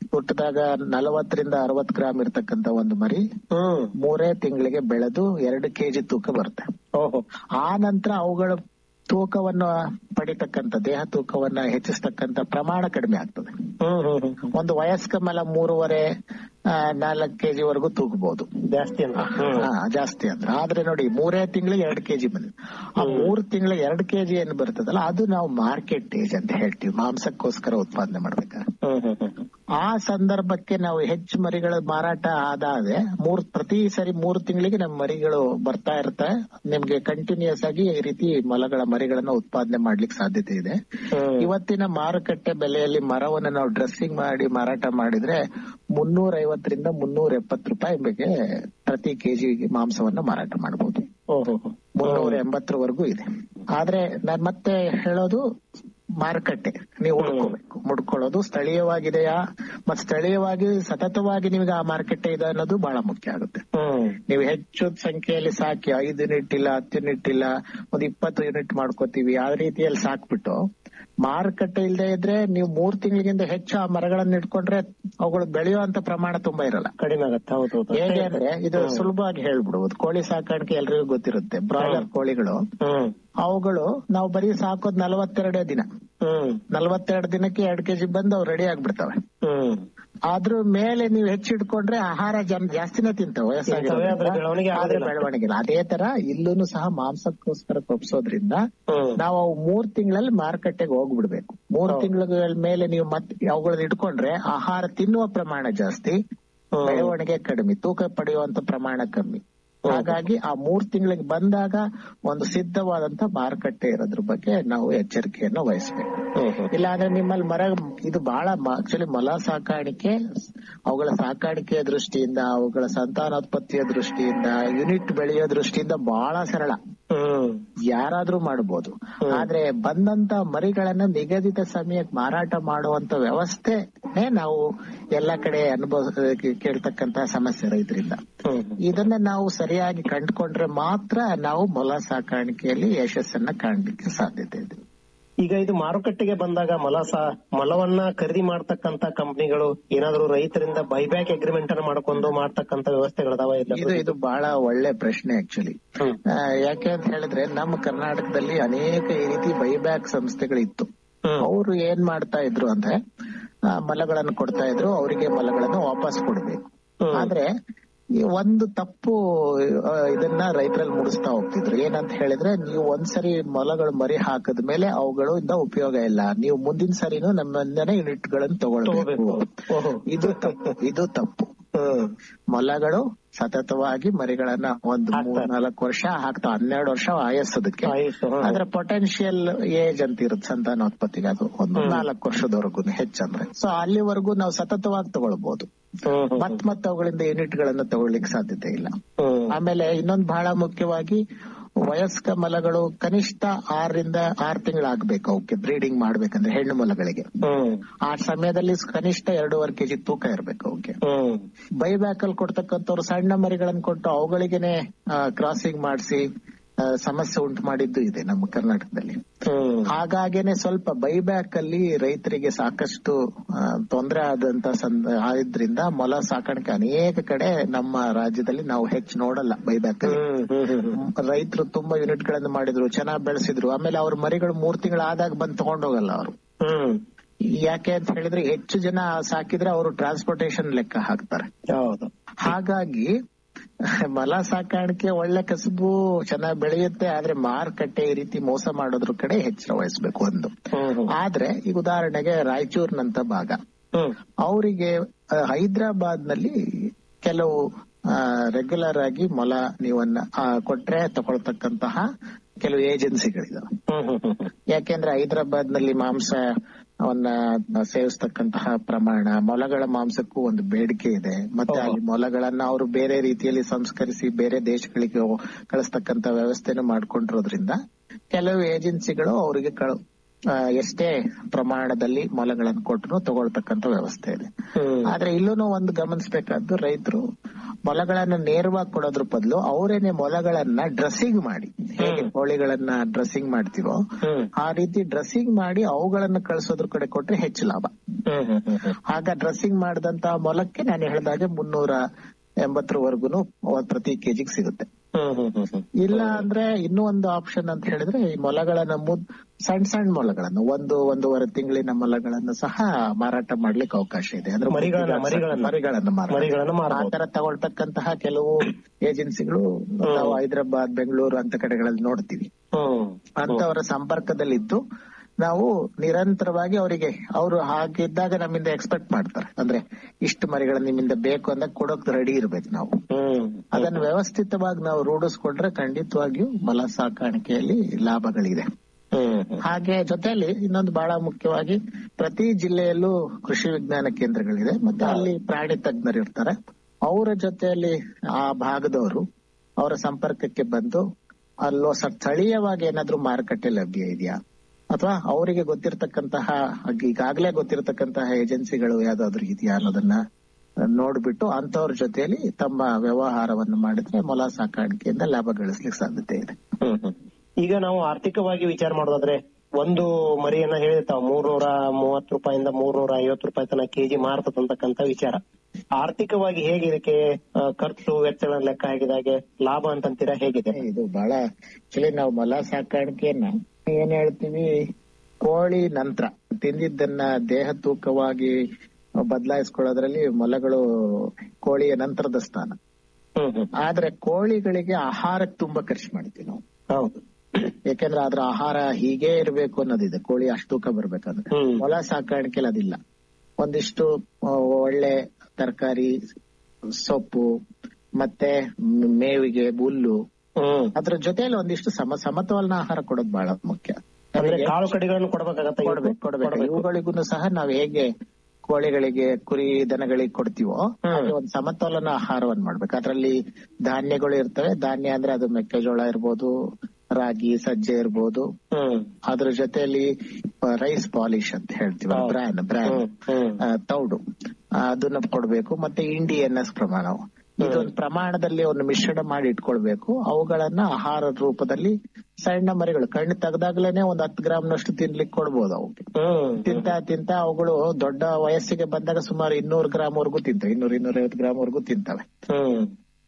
ಹುಟ್ಟಿದಾಗ ನಲವತ್ತರಿಂದ ಅರವತ್ ಗ್ರಾಮ್ ಇರ್ತಕ್ಕಂತ ಒಂದು ಮರಿ ಹ್ಮ್ ಮೂರೇ ತಿಂಗಳಿಗೆ ಬೆಳೆದು ಎರಡು ಕೆಜಿ ತೂಕ ಬರುತ್ತೆ ಓಹೋ ಆ ನಂತರ ಅವುಗಳ ತೂಕವನ್ನ ಪಡಿತಕ್ಕಂತ ದೇಹ ತೂಕವನ್ನ ಹೆಚ್ಚಿಸ್ತಕ್ಕಂತ ಪ್ರಮಾಣ ಕಡಿಮೆ ಆಗ್ತದೆ ಹ್ಮ್ ಹ್ಮ್ ಹ್ಮ್ ಒಂದು ವಯಸ್ಕ ಮಲ ಮೂರುವರೆ ಆ, ನಾಲ್ಕು ಕೆಜಿ ವರೆಗೂ ತೂಗಬಹುದು ಜಾಸ್ತಿ ಅಂತ ಹ್ಮ್ ಹಾ, ಜಾಸ್ತಿ ಅಂದ್ರೆ ಆದ್ರೆ ನೋಡಿ ಮೂರೇ ತಿಂಗಳಿಗೆ ಎರಡು ಕೆಜಿ ಬಂದಿದೆ ಆ ಮೂರ್ ತಿಂಗಳ ಎರಡು ಕೆಜಿ ಏನ್ ಬರ್ತದಲ್ಲ ಅದು ನಾವು ಮಾರ್ಕೆಟ್ ಏಜ್ ಅಂತ ಹೇಳ್ತೀವಿ ಮಾಂಸಕ್ಕೋಸ್ಕರ ಉತ್ಪಾದನೆ ಮಾಡ್ಬೇಕಾದ್ರೆ ಹ್ಮ್ ಹ್ಮ್ ಹ್ಮ್ ಆ ಸಂದರ್ಭಕ್ಕೆ ನಾವು ಹೆಚ್ಚು ಮರಿಗಳ ಮಾರಾಟ ಆದಾದೆ ಮೂರ್ ಪ್ರತಿ ಸರಿ ಮೂರು ತಿಂಗಳಿಗೆ ನಮ್ಮ ಮರಿಗಳು ಬರ್ತಾ ಇರುತ್ತೆ ನಿಮ್ಗೆ ಕಂಟಿನ್ಯೂಸ್ ಆಗಿ ಈ ರೀತಿ ಮೊಲಗಳ ಮರಿಗಳನ್ನ ಉತ್ಪಾದನೆ ಮಾಡ್ಲಿಕ್ಕೆ ಸಾಧ್ಯತೆ ಇದೆ ಹ್ಮ್. ಇವತ್ತಿನ ಮಾರುಕಟ್ಟೆ ಬೆಲೆಯಲ್ಲಿ ಮರವನ್ನು ನಾವು ಡ್ರೆಸ್ಸಿಂಗ್ ಮಾಡಿ ಮಾರಾಟ ಮಾಡಿದ್ರೆ ಮುನ್ನೂರ ಐವತ್ತರಿಂದ ಮುನ್ನೂರ ಎಪ್ಪತ್ತು ರೂಪಾಯಿ ಬಗ್ಗೆ ಪ್ರತಿ ಕೆಜಿ ಮಾಂಸವನ್ನ ಮಾರಾಟ ಮಾಡಬಹುದು ಓಹೋ ಮುನ್ನೂರ ಎಂಬತ್ತರವರೆಗೂ ಇದೆ ಆದ್ರೆ ನಾನ್ ಮತ್ತೆ ಹೇಳೋದು ಮಾರುಕಟ್ಟೆ ನೀವು ಹುಡ್ಕೋಬೇಕು ಮುಡ್ಕೊಳ್ಳೋದು ಸ್ಥಳೀಯವಾಗಿದೆಯಾ ಮತ್ ಸ್ಥಳೀಯವಾಗಿ ಸತತವಾಗಿ ನಿಮ್ಗೆ ಆ ಮಾರುಕಟ್ಟೆ ಇದೆ ಅನ್ನೋದು ಬಹಳ ಮುಖ್ಯ ಆಗುತ್ತೆ ಹ್ಮ್ ನೀವು ಹೆಚ್ಚು ಸಂಖ್ಯೆಯಲ್ಲಿ ಸಾಕಿ ಐದು ಯೂನಿಟ್ ಇಲ್ಲ ಹತ್ತು ಯೂನಿಟ್ ಇಲ್ಲ ಒಂದ್ ಇಪ್ಪತ್ತು ಯೂನಿಟ್ ಮಾಡ್ಕೋತೀವಿ ಆ ರೀತಿಯಲ್ಲಿ ಸಾಕ್ಬಿಟ್ಟು ಮಾರುಕಟ್ಟೆ ಇಲ್ಲದೆ ಇದ್ರೆ ನೀವು ಮೂರ್ ತಿಂಗಳಿಗಿಂತ ಹೆಚ್ಚು ಆ ಮರಗಳನ್ನ ಇಟ್ಕೊಂಡ್ರೆ ಅವುಗಳು ಬೆಳೆಯುವಂತ ಪ್ರಮಾಣ ತುಂಬಾ ಇರಲ್ಲ ಕಡಿಮೆ ಆಗತ್ತೆ ಹೌದು ಹೌದು ಹೇಗೆ ಅಂದ್ರೆ ಇದು ಸುಲಭವಾಗಿ ಹೇಳ್ಬಿಡುವುದು ಕೋಳಿ ಸಾಕಾಣಿಕೆ ಎಲ್ರಿಗೂ ಗೊತ್ತಿರುತ್ತೆ ಬ್ರಾಯ್ಲರ್ ಕೋಳಿಗಳು ಹ್ಮ್ ಅವುಗಳು ನಾವು ಬರೀ ಸಾಕೋದ್ ನಲವತ್ತೆರಡೇ ದಿನ ಹ್ಮ್ ನಲವತ್ತೆರಡು ದಿನಕ್ಕೆ ಎರಡ್ ಕೆಜಿ ಬಂದು ಅವು ರೆಡಿ ಆಗ್ಬಿಡ್ತವೆ ಹ್ಮ್ ಅದ್ರ ಮೇಲೆ ನೀವು ಹೆಚ್ಚಿಡ್ಕೊಂಡ್ರೆ ಆಹಾರ ಜನ ಜಾಸ್ತಿನೇ ತಿಂತವೆ ತಿಂತವೆ, ಆದ್ರೆ ಬೆಳವಣಿಗೆ ಆದ್ರೆ ಆಗೋದಿಲ್ಲ. ಬೆಳವಣಿಗೆ ಇಲ್ಲ ಅದೇ ತರ ಇಲ್ಲೂ ಸಹ ಮಾಂಸಕ್ಕೋಸ್ಕರ ಕೊಪ್ಸೋದ್ರಿಂದ ಹ್ಮ್ ನಾವು ಅವು ಮೂರ್ ತಿಂಗಳಲ್ಲಿ ಮಾರುಕಟ್ಟೆಗೆ ಹೋಗ್ಬಿಡ್ಬೇಕು ಮೂರ್ ತಿಂಗಳ ಮೇಲೆ ನೀವು ಮತ್ತೆ ಅವುಗಳನ್ನ ಇಟ್ಕೊಂಡ್ರೆ ಆಹಾರ ತಿನ್ನುವ ಪ್ರಮಾಣ ಜಾಸ್ತಿ ಹ್ಮ್. ಬೆಳವಣಿಗೆ ಕಡಿಮೆ ತೂಕ ಪಡೆಯುವಂತ ಪ್ರಮಾಣ ಕಮ್ಮಿ ಹಾಗಾಗಿ ಆ ಮೂರ್ ತಿಂಗಳಿಗೆ ಬಂದಾಗ ಒಂದು ಸಿದ್ಧವಾದಂತ ಮಾರುಕಟ್ಟೆ ಇರೋದ್ರ ಬಗ್ಗೆ ನಾವು ಎಚ್ಚರಿಕೆಯನ್ನು ವಹಿಸಬೇಕು ಹ್ಮ್ ಹ್ಮ್ ಇಲ್ಲಾಂದ್ರೆ ನಿಮ್ಮಲ್ಲಿ ಮರ ಇದು ಬಹಳ ಆಕ್ಚುಲಿ ಮೊಲ ಸಾಕಾಣಿಕೆ ಅವುಗಳ ಸಾಕಾಣಿಕೆಯ ದೃಷ್ಟಿಯಿಂದ ಅವುಗಳ ಸಂತಾನೋತ್ಪತ್ತಿಯ ದೃಷ್ಟಿಯಿಂದ ಯೂನಿಟ್ ಬೆಳೆಯೋ ದೃಷ್ಟಿಯಿಂದ ಬಹಳ ಸರಳ ಹ್ಮ್ ಯಾರಾದ್ರೂ ಮಾಡಬಹುದು ಆದ್ರೆ ಬಂದಂತ ಮರಿಗಳನ್ನ ನಿಗದಿತ ಸಮಯಕ್ಕೆ ಮಾರಾಟ ಮಾಡುವಂತ ವ್ಯವಸ್ಥೆನೇ ನಾವು ಎಲ್ಲಾ ಕಡೆ ಅನುಭವ ಕೇಳ್ತಕ್ಕಂತ ಸಮಸ್ಯೆ ರೈತರಿಂದ ಹ್ಮ್ ಇದನ್ನ ನಾವು ಸರಿಯಾಗಿ ಕಂಡುಕೊಂಡ್ರೆ ಮಾತ್ರ ನಾವು ಮೊಲ ಸಾಕಾಣಿಕೆಯಲ್ಲಿ ಯಶಸ್ಸನ್ನ ಕಾಣ್ಲಿಕ್ಕೆ ಸಾಧ್ಯತೆ ಇದೆ ಈಗ ಇದು ಮಾರುಕಟ್ಟೆಗೆ ಬಂದಾಗ ಮೊಲ ಸಾ ಮೊಲವನ್ನ ಖರೀದಿ ಮಾಡ್ತಕ್ಕಂತ ಕಂಪನಿಗಳು ಏನಾದ್ರು ರೈತರಿಂದ ಬೈಬ್ಯಾಕ್ ಅಗ್ರಿಮೆಂಟ್ ಅನ್ನ ಮಾಡ್ಕೊಂಡು ಮಾಡ್ತಕ್ಕಂತ ವ್ಯವಸ್ಥೆಗಳದಾವ ಇಲ್ಲ ಇದು ಇದು ಬಹಳ ಒಳ್ಳೆ ಪ್ರಶ್ನೆ ಆಕ್ಚುಲಿ ಹ್ಮ್. ಯಾಕೆ ಅಂತ ಹೇಳಿದ್ರೆ ನಮ್ಮ ಕರ್ನಾಟಕದಲ್ಲಿ ಅನೇಕ ಈ ರೀತಿ ಬೈಬ್ಯಾಕ್ ಸಂಸ್ಥೆಗಳಿತ್ತು ಹ್ಮ್. ಅವರು ಏನ್ ಮಾಡ್ತಾ ಇದ್ರು ಅಂದ್ರೆ ಆ, ಮಲಗಳನ್ನು ಕೊಡ್ತಾ ಇದ್ರು ಅವರಿಗೆ ಮಲಗಳನ್ನು ವಾಪಸ್ ಕೊಡ್ಬೇಕು ಹ್ಮ್. ಆದ್ರೆ ಈ ಒಂದು ತಪ್ಪು ಆ, ಇದನ್ನ ರೈತರಲ್ಲಿ ಮೂಡಿಸ್ತಾ ಹೋಗ್ತಿದ್ರು ಏನಂತ ಹೇಳಿದ್ರೆ ನೀವು ಒಂದ್ಸರಿ ಮೊಲಗಳು ಮರಿ ಹಾಕದ ಮೇಲೆ ಅವುಗಳಿಂದ ಉಪಯೋಗ ಇಲ್ಲ ನೀವು ಮುಂದಿನ ಸರಿನೂ ನಮ್ಮಿಂದನೇ ಯೂನಿಟ್ ಗಳನ್ನು ತಗೊಳ್ಬೇಕು ತಗೋಬೇಕು ಓಹೋ ಇದು ತಪ್ಪು ಇದು ತಪ್ಪು ಹ್ಮ್ ಮೊಲಗಳು ಸತತವಾಗಿ ಮರಿಗಳನ್ನ ಒಂದು ಮೂರ್ ಹಾಕ್ತಾರೆ. ನಾಲ್ಕು ವರ್ಷ ಹಾಕ್ತಾವ ಹನ್ನೆರಡು ವರ್ಷ ಆಯಸ್ಸದಕ್ಕೆ ಆಯ್ತು ಹ್ಮ್. ಆದ್ರೆ ಪೊಟೆನ್ಶಿಯಲ್ ಏಜ್ ಅಂತ ಇರುತ್ತೆ ಸಂತಾನೋತ್ಪತ್ತಿಗೆ ಅದು ಒಂದು ನಾಲ್ಕು ವರ್ಷದವರೆಗೂ ಹೆಚ್ಚಂದ್ರೆ ಸೊ ಅಲ್ಲಿವರೆಗೂ ನಾವು ಸತತವಾಗಿ ತಗೊಳ್ಬಹುದು ಹ್ಮ್ ಹ್ಮ್ ಮತ್ ಮತ್ ಅವುಗಳಿಂದ ಯೂನಿಟ್ ಗಳನ್ನ ತಗೊಳ್ಳಿಕ್ಕೆ ಸಾಧ್ಯತೆ ಇಲ್ಲ ಹ್ಮ್ ಆಮೇಲೆ ಇನ್ನೊಂದು ಬಹಳ ಮುಖ್ಯವಾಗಿ ವಯಸ್ಕ ಮಲಗಳು ಕನಿಷ್ಠ ಆರರಿಂದ ಆರು ತಿಂಗಳಾಗ್ಬೇಕು ಅವಕ್ಕೆ ಬ್ರೀಡಿಂಗ್ ಮಾಡ್ಬೇಕಂದ್ರೆ ಹೆಣ್ಣು ಮೊಲಗಳಿಗೆ ಹ್ಮ್ ಆ ಸಮಯದಲ್ಲಿ ಕನಿಷ್ಠ ಎರಡೂವರೆ ಕೆಜಿ ತೂಕ ಇರ್ಬೇಕು ಅವಕ್ಕೆ ಹ್ಮ್ ಬೈಬ್ಯಾಕ್ ಅಲ್ಲಿ ಕೊಡ್ತಕ್ಕಂಥವ್ರು ಸಣ್ಣ ಮರಿಗಳನ್ನ ಕೊಟ್ಟು ಅವುಗಳಿಗೆನೆ ಕ್ರಾಸಿಂಗ್ ಮಾಡಿಸಿ ಸಮಸ್ಯೆ ಉಂಟು ಮಾಡಿದ್ದು ಇದೆ ನಮ್ಮ ಕರ್ನಾಟಕದಲ್ಲಿ ಹ್ಮ್ ಹಾಗಾಗೇನೆ ಸ್ವಲ್ಪ ಬೈಬ್ಯಾಕ್ ಅಲ್ಲಿ ರೈತರಿಗೆ ಸಾಕಷ್ಟು ಆ, ತೊಂದರೆ ಆದಂತ ಸಂದ ಆದ್ರಿಂದ ಮೊಲ ಸಾಕಾಣಿಕೆ ಅನೇಕ ಕಡೆ ನಮ್ಮ ರಾಜ್ಯದಲ್ಲಿ ನಾವು ಹೆಚ್ಚು ನೋಡಲ್ಲ ಬೈಬ್ಯಾಕ್ ಅಲ್ಲಿ ಹ್ಮ್ ಹ್ಮ್ ಹ್ಮ್ ರೈತರು ತುಂಬಾ ಯೂನಿಟ್ ಗಳನ್ನ ಮಾಡಿದ್ರು ಚೆನ್ನಾಗಿ ಬೆಳೆಸಿದ್ರು ಆಮೇಲೆ ಅವ್ರ ಮರಿಗಳು ಮೂರ್ ತಿಂಗಳ ಆದಾಗ ಬಂದು ತಗೊಂಡೋಗಲ್ಲ ಅವರು ಹ್ಮ್ ಯಾಕೆ ಅಂತ ಹೇಳಿದ್ರೆ ಹೆಚ್ಚು ಜನ ಸಾಕಿದ್ರೆ ಅವರು ಟ್ರಾನ್ಸ್ಪೋರ್ಟೇಶನ್ ಲೆಕ್ಕ ಹಾಕ್ತಾರೆ ಹೌದು ಹಾಗಾಗಿ ಮಲ ಸಾಕಾಣಿಕೆ ಒಳ್ಳೆ ಕಸಬು ಚೆನ್ನಾಗಿ ಬೆಳೆಯುತ್ತೆ ಆದ್ರೆ ಮಾರುಕಟ್ಟೆ ಈ ರೀತಿ ಮೋಸ ಮಾಡೋದ್ರ ಕಡೆ ಎಚ್ಚರ ವಹಿಸ್ಬೇಕು ಒಂದು ಹ್ಮ್ ಹ್ಮ್ ಆದ್ರೆ ಈಗ ಉದಾಹರಣೆಗೆ ರಾಯಚೂರಿನಂತ ಭಾಗ ಹ್ಮ್ ಅವರಿಗೆ ಹೈದರಾಬಾದ್ ನಲ್ಲಿ ಕೆಲವು ರೆಗ್ಯುಲರ್ ಆಗಿ ಮೊಲ ನೀವನ್ನ ಆ, ಕೊಟ್ರೆ ತಗೊಳ್ತಕ್ಕಂತಹ ಕೆಲವು ಏಜೆನ್ಸಿಗಳಿದಾವೆ ಹ್ಮ್ ಹ್ಮ್ ಹ್ಮ್ ಹ್ಮ್ ಯಾಕೆಂದ್ರೆ ಹೈದರಾಬಾದ್ ನಲ್ಲಿ ಮಾಂಸ ಅವನ್ನ ಸೇವಿಸ್ತಕ್ಕಂತಹ ಪ್ರಮಾಣ ಮೊಲಗಳ ಮಾಂಸಕ್ಕೂ ಒಂದು ಬೇಡಿಕೆ ಇದೆ ಮತ್ತೆ ಓಹೋ. ಅಲ್ಲಿ ಮೊಲಗಳನ್ನ ಅವರು ಬೇರೆ ರೀತಿಯಲ್ಲಿ ಸಂಸ್ಕರಿಸಿ ಬೇರೆ ದೇಶಗಳಿಗೆ ಹೋ- ಕಳಿಸ್ತಕ್ಕಂತ ವ್ಯವಸ್ಥೆನ ಮಾಡ್ಕೊಂಡಿರೋದ್ರಿಂದ ಕೆಲವು ಏಜೆನ್ಸಿಗಳು ಅವರಿಗೆ ಕಳ ಆ, ಎಷ್ಟೇ ಪ್ರಮಾಣದಲ್ಲಿ ಮೊಲಗಳನ್ನು ಕೊಟ್ಟರು ತಗೊಳ್ತಕ್ಕಂತ ವ್ಯವಸ್ಥೆ ಇದೆ ಹ್ಮ್ ಆದ್ರೆ ಇಲ್ಲೂ ಒಂದು ಗಮನಿಸಬೇಕಾದ್ದು ರೈತರು ಮೊಲಗಳನ್ನ ನೇರವಾಗಿ ಕೊಡೋದ್ರ ಬದಲು ಅವರೇನೆ ಮೊಲಗಳನ್ನ ಡ್ರೆಸ್ಸಿಂಗ್ ಮಾಡಿ ಹೇಗೆ ಕೋಳಿಗಳನ್ನ ಡ್ರೆಸ್ಸಿಂಗ್ ಮಾಡ್ತೀವೋ ಹ್ಮ್ ಆ ರೀತಿ ಡ್ರೆಸ್ಸಿಂಗ್ ಮಾಡಿ ಅವುಗಳನ್ನ ಕಳ್ಸೋದ್ರ ಕಡೆ ಕೊಟ್ರೆ ಹೆಚ್ಚು ಲಾಭ ಹ್ಮ್ ಹ್ಮ್ ಹ್ಮ್ ಹ್ಮ್ ಆಗ ಡ್ರೆಸ್ಸಿಂಗ್ ಮಾಡಿದಂತ ಮೊಲಕ್ಕೆ ನಾನು ಹೇಳ್ದಾಗೆ ಮುನ್ನೂರ ಎಂಬತ್ತರವರೆಗೂ ಪ್ರತಿ ಕೆಜಿಗೆ ಸಿಗುತ್ತೆ ಹ್ಮ್ ಹ್ಮ್ ಹ್ಮ್ ಹ್ಮ್ ಇಲ್ಲ ಅಂದ್ರೆ ಇನ್ನೂ ಒಂದು ಆಪ್ಷನ್ ಅಂತ ಹೇಳಿದ್ರೆ ಈ ಮೊಲಗಳನ್ನ ಮುದ್ ಸಣ್ಣ ಸಣ್ಣ ಮೊಲಗಳನ್ನು ಒಂದು ಒಂದೂವರೆ ತಿಂಗಳಿನ ಮೊಲಗಳನ್ನು ಸಹ ಮಾರಾಟ ಮಾಡ್ಲಿಕ್ಕೆ ಅವಕಾಶ ಇದೆ ಅಂದ್ರೆ ಮರಿಗಳನ್ನ- ಮರಿಗಳನ್ನ- ಮರಿಗಳನ್ನ ಮಾರಾಟ ಮರಿಗಳನ್ನ ಆ ಮಾರಬಹುದು ತರ ತಗೊಳ್ತಕ್ಕಂತಹ ಕೆಲವು ಏಜೆನ್ಸಿಗಳು ನಾವು ಹೈದರಾಬಾದ್ ಬೆಂಗಳೂರು ಅಂತ ಕಡೆಗಳಲ್ಲಿ ನೋಡ್ತೀವಿ ಹ್ಮ್ ಅಂತವರ ಸಂಪರ್ಕದಲ್ಲಿದ್ದು ನಾವು ನಿರಂತರವಾಗಿ ಅವರಿಗೆ ಅವರು ಹಾಗಿದ್ದಾಗ ನಮ್ಮಿಂದ ಎಕ್ಸ್ಪೆಕ್ಟ್ ಮಾಡ್ತಾರೆ ಅಂದ್ರೆ ಇಷ್ಟು ಮರಿಗಳು ನಿಮ್ಮಿಂದ ಬೇಕು ಅಂದಾಗ ಕೊಡೋಕ್ ರೆಡಿ ಇರ್ಬೇಕು ನಾವು ಹ್ಮ್ ಅದನ್ನು ವ್ಯವಸ್ಥಿತವಾಗಿ ನಾವು ರೂಢಿಸ್ಕೊಂಡ್ರೆ ಖಂಡಿತವಾಗಿಯೂ ಮೊಲ ಸಾಕಾಣಿಕೆಯಲ್ಲಿ ಲಾಭಗಳಿದೆ ಹ್ಮ್ ಹಾಗೆ ಜೊತೆಯಲ್ಲಿ ಇನ್ನೊಂದು ಬಹಳ ಮುಖ್ಯವಾಗಿ ಪ್ರತಿ ಜಿಲ್ಲೆಯಲ್ಲೂ ಕೃಷಿ ವಿಜ್ಞಾನ ಕೇಂದ್ರಗಳಿದೆ ಮತ್ತೆ ಅಲ್ಲಿ ಪ್ರಾಣಿ ತಜ್ಞರು ಇರ್ತಾರೆ ಅವರ ಜೊತೆಯಲ್ಲಿ ಆ ಭಾಗದವರು ಅವರ ಸಂಪರ್ಕಕ್ಕೆ ಬಂದು ಅಲ್ಲೋ ಸ ಸ್ಥಳೀಯವಾಗಿ ಏನಾದ್ರೂ ಮಾರುಕಟ್ಟೆ ಲಭ್ಯ ಇದೆಯಾ ಅಥವಾ ಅವರಿಗೆ ಗೊತ್ತಿರತಕ್ಕಂತಹ ಈಗಾಗಲೇ ಗೊತ್ತಿರತಕ್ಕಂತಹ ಏಜೆನ್ಸಿಗಳು ಯಾವ್ದಾದ್ರು ಇದೆಯಾ ಅನ್ನೋದನ್ನ ನೋಡ್ಬಿಟ್ಟು ಅಂತವ್ರ ಜೊತೆಯಲ್ಲಿ ತಮ್ಮ ವ್ಯವಹಾರವನ್ನು ಮಾಡಿದ್ರೆ ಮೊಲ ಸಾಕಾಣಿಕೆಯಿಂದ ಲಾಭ ಗಳಿಸ್ಲಿಕ್ಕೆ ಸಾಧ್ಯತೆ ಇದೆ ಹ್ಮ್ ಹ್ಮ್. ಈಗ ನಾವು ಆರ್ಥಿಕವಾಗಿ ವಿಚಾರ ಮಾಡೋದಾದ್ರೆ ಒಂದು ಮರಿಯನ್ನ ಹೇಳಿರ್ತಾವ ಮೂರ್ನೂರ ಮೂವತ್ತು ರೂಪಾಯಿಂದ ಮೂರ್ನೂರ ಐವತ್ತು ರೂಪಾಯಿ ತನಕ ಕೆಜಿ ಮಾರ್ತದಂತಕ್ಕಂತ ವಿಚಾರ ಆರ್ಥಿಕವಾಗಿ ಹೇಗೆ ಇದಕ್ಕೆ ಆ, ಖರ್ಚು ವೆಚ್ಚಗಳ ಲೆಕ್ಕ ಹಾಕಿದಾಗೆ ಲಾಭ ಅಂತಂತೀರಾ ಹೇಗಿದೆ ಇದು ಬಹಳ ಆಕ್ಚುಲಿ ನಾವು ಮೊಲ ಸಾಕಾಣಿಕೆಯನ್ನ ಏನ್ ಹೇಳ್ತೀವಿ ಕೋಳಿ ನಂತರ ತಿಂದಿದ್ದನ್ನ ದೇಹ ತೂಕವಾಗಿ ಬದಲಾಯಿಸ್ಕೊಳ್ಳೋದ್ರಲ್ಲಿ ಮೊಲಗಳು ಕೋಳಿಯ ನಂತರದ ಸ್ಥಾನ ಹ್ಮ್ ಹ್ಮ್ ಆದ್ರೆ ಕೋಳಿಗಳಿಗೆ ಆಹಾರಕ್ಕೆ ತುಂಬಾ ಖರ್ಚು ಮಾಡ್ತೀವಿ ನಾವು ಹೌದು ಯಾಕಂದ್ರೆ ಅದ್ರ ಆಹಾರ ಹೀಗೆ ಇರಬೇಕು ಅನ್ನೋದಿದೆ ಕೋಳಿ ಅಷ್ಟು ತೂಕ ಬರ್ಬೇಕಂದ್ರೆ ಹ್ಮ್ ಮೊಲ ಸಾಕಾಣಿಕೆಲಿ ಅದಿಲ್ಲ ಒಂದಿಷ್ಟು ಆ, ಒಳ್ಳೆ ತರಕಾರಿ ಸೊಪ್ಪು ಮತ್ತೆ ಮ್- ಮೇವಿಗೆ ಹುಲ್ಲು ಹ್ಮ್ ಅದ್ರ ಜೊತೆಯಲ್ಲಿ ಒಂದಿಷ್ಟು ಸಮ ಸಮತೋಲನ ಆಹಾರ ಕೊಡೋದು ಬಹಳ ಮುಖ್ಯ ಅಂದ್ರೆ ನಮಗೆ ಕಾಳು ಕಡಿಗಳನ್ನು ಕೊಡ್ಬೇಕಾಗತ್ತ ಕೊಡ್ಬೇಕು ಕೊಡ್ಬೇಕು ಇವುಗಳಿಗೂ ಸಹ ನಾವ್ ಹೇಗೆ ಕೋಳಿಗಳಿಗೆ ಕುರಿ ದನಗಳಿಗೆ ಕೊಡ್ತೀವೋ ಹಾಗೆ ಒಂದು ಸಮತೋಲನ ಆಹಾರವನ್ನು ಮಾಡ್ಬೇಕು ಅದ್ರಲ್ಲಿ ಧಾನ್ಯಗಳು ಇರ್ತವೆ ಧಾನ್ಯ ಅಂದ್ರೆ ಅದು ಮೆಕ್ಕೆಜೋಳ ಇರ್ಬೋದು ರಾಗಿ ಸಜ್ಜೆ ಇರ್ಬೋದು ಹ್ಮ್ ಅದ್ರ ಜೊತೆಯಲ್ಲಿ ರೈಸ್ ಪಾಲಿಶ್ ಅಂತ ಹೇಳ್ತೀವಿ ಹೌದು. ಬ್ರ್ಯಾನ್ ಬ್ರ್ಯಾನ್ ಹ್ಮ್ ಹ್ಮ್ ಆ, ತೌಡು ಆ, ಅದನ್ನ ಕೊಡ್ಬೇಕು ಮತ್ತೆ ಇಂಡಿ ಎನ್ ಎಸ್ ಪ್ರಮಾಣ ಇದೊಂದು ಪ್ರಮಾಣದಲ್ಲಿ ಒಂದು ಮಿಶ್ರಣ ಮಾಡಿ ಇಟ್ಕೊಳ್ಬೇಕು ಅವುಗಳನ್ನ ಆಹಾರ ರೂಪದಲ್ಲಿ ಸಣ್ಣ ಮರಿಗಳು ಕಣ್ಣು ತೆಗ್ದಾಗ್ಲೇನೆ ಒಂದ್ ಹತ್ತು ಗ್ರಾಮ್ನಷ್ಟು ತಿನ್ಲಿಕ್ಕೆ ಕೊಡ್ಬೋದು ಅವಕ್ಕೆ ಹ್ಮ್ ತಿಂತ ತಿಂತ ಅವುಗಳು ದೊಡ್ಡ ವಯಸ್ಸಿಗೆ ಬಂದಾಗ ಸುಮಾರು ಇನ್ನೂರು ಗ್ರಾಮ್ ವರೆಗೂ ತಿಂತವೆ ಇನ್ನೂರ ಇನ್ನೂರೈವತ್ತು ಗ್ರಾಮ್ ವರೆಗೂ ತಿಂತವೆ ಹ್ಮ್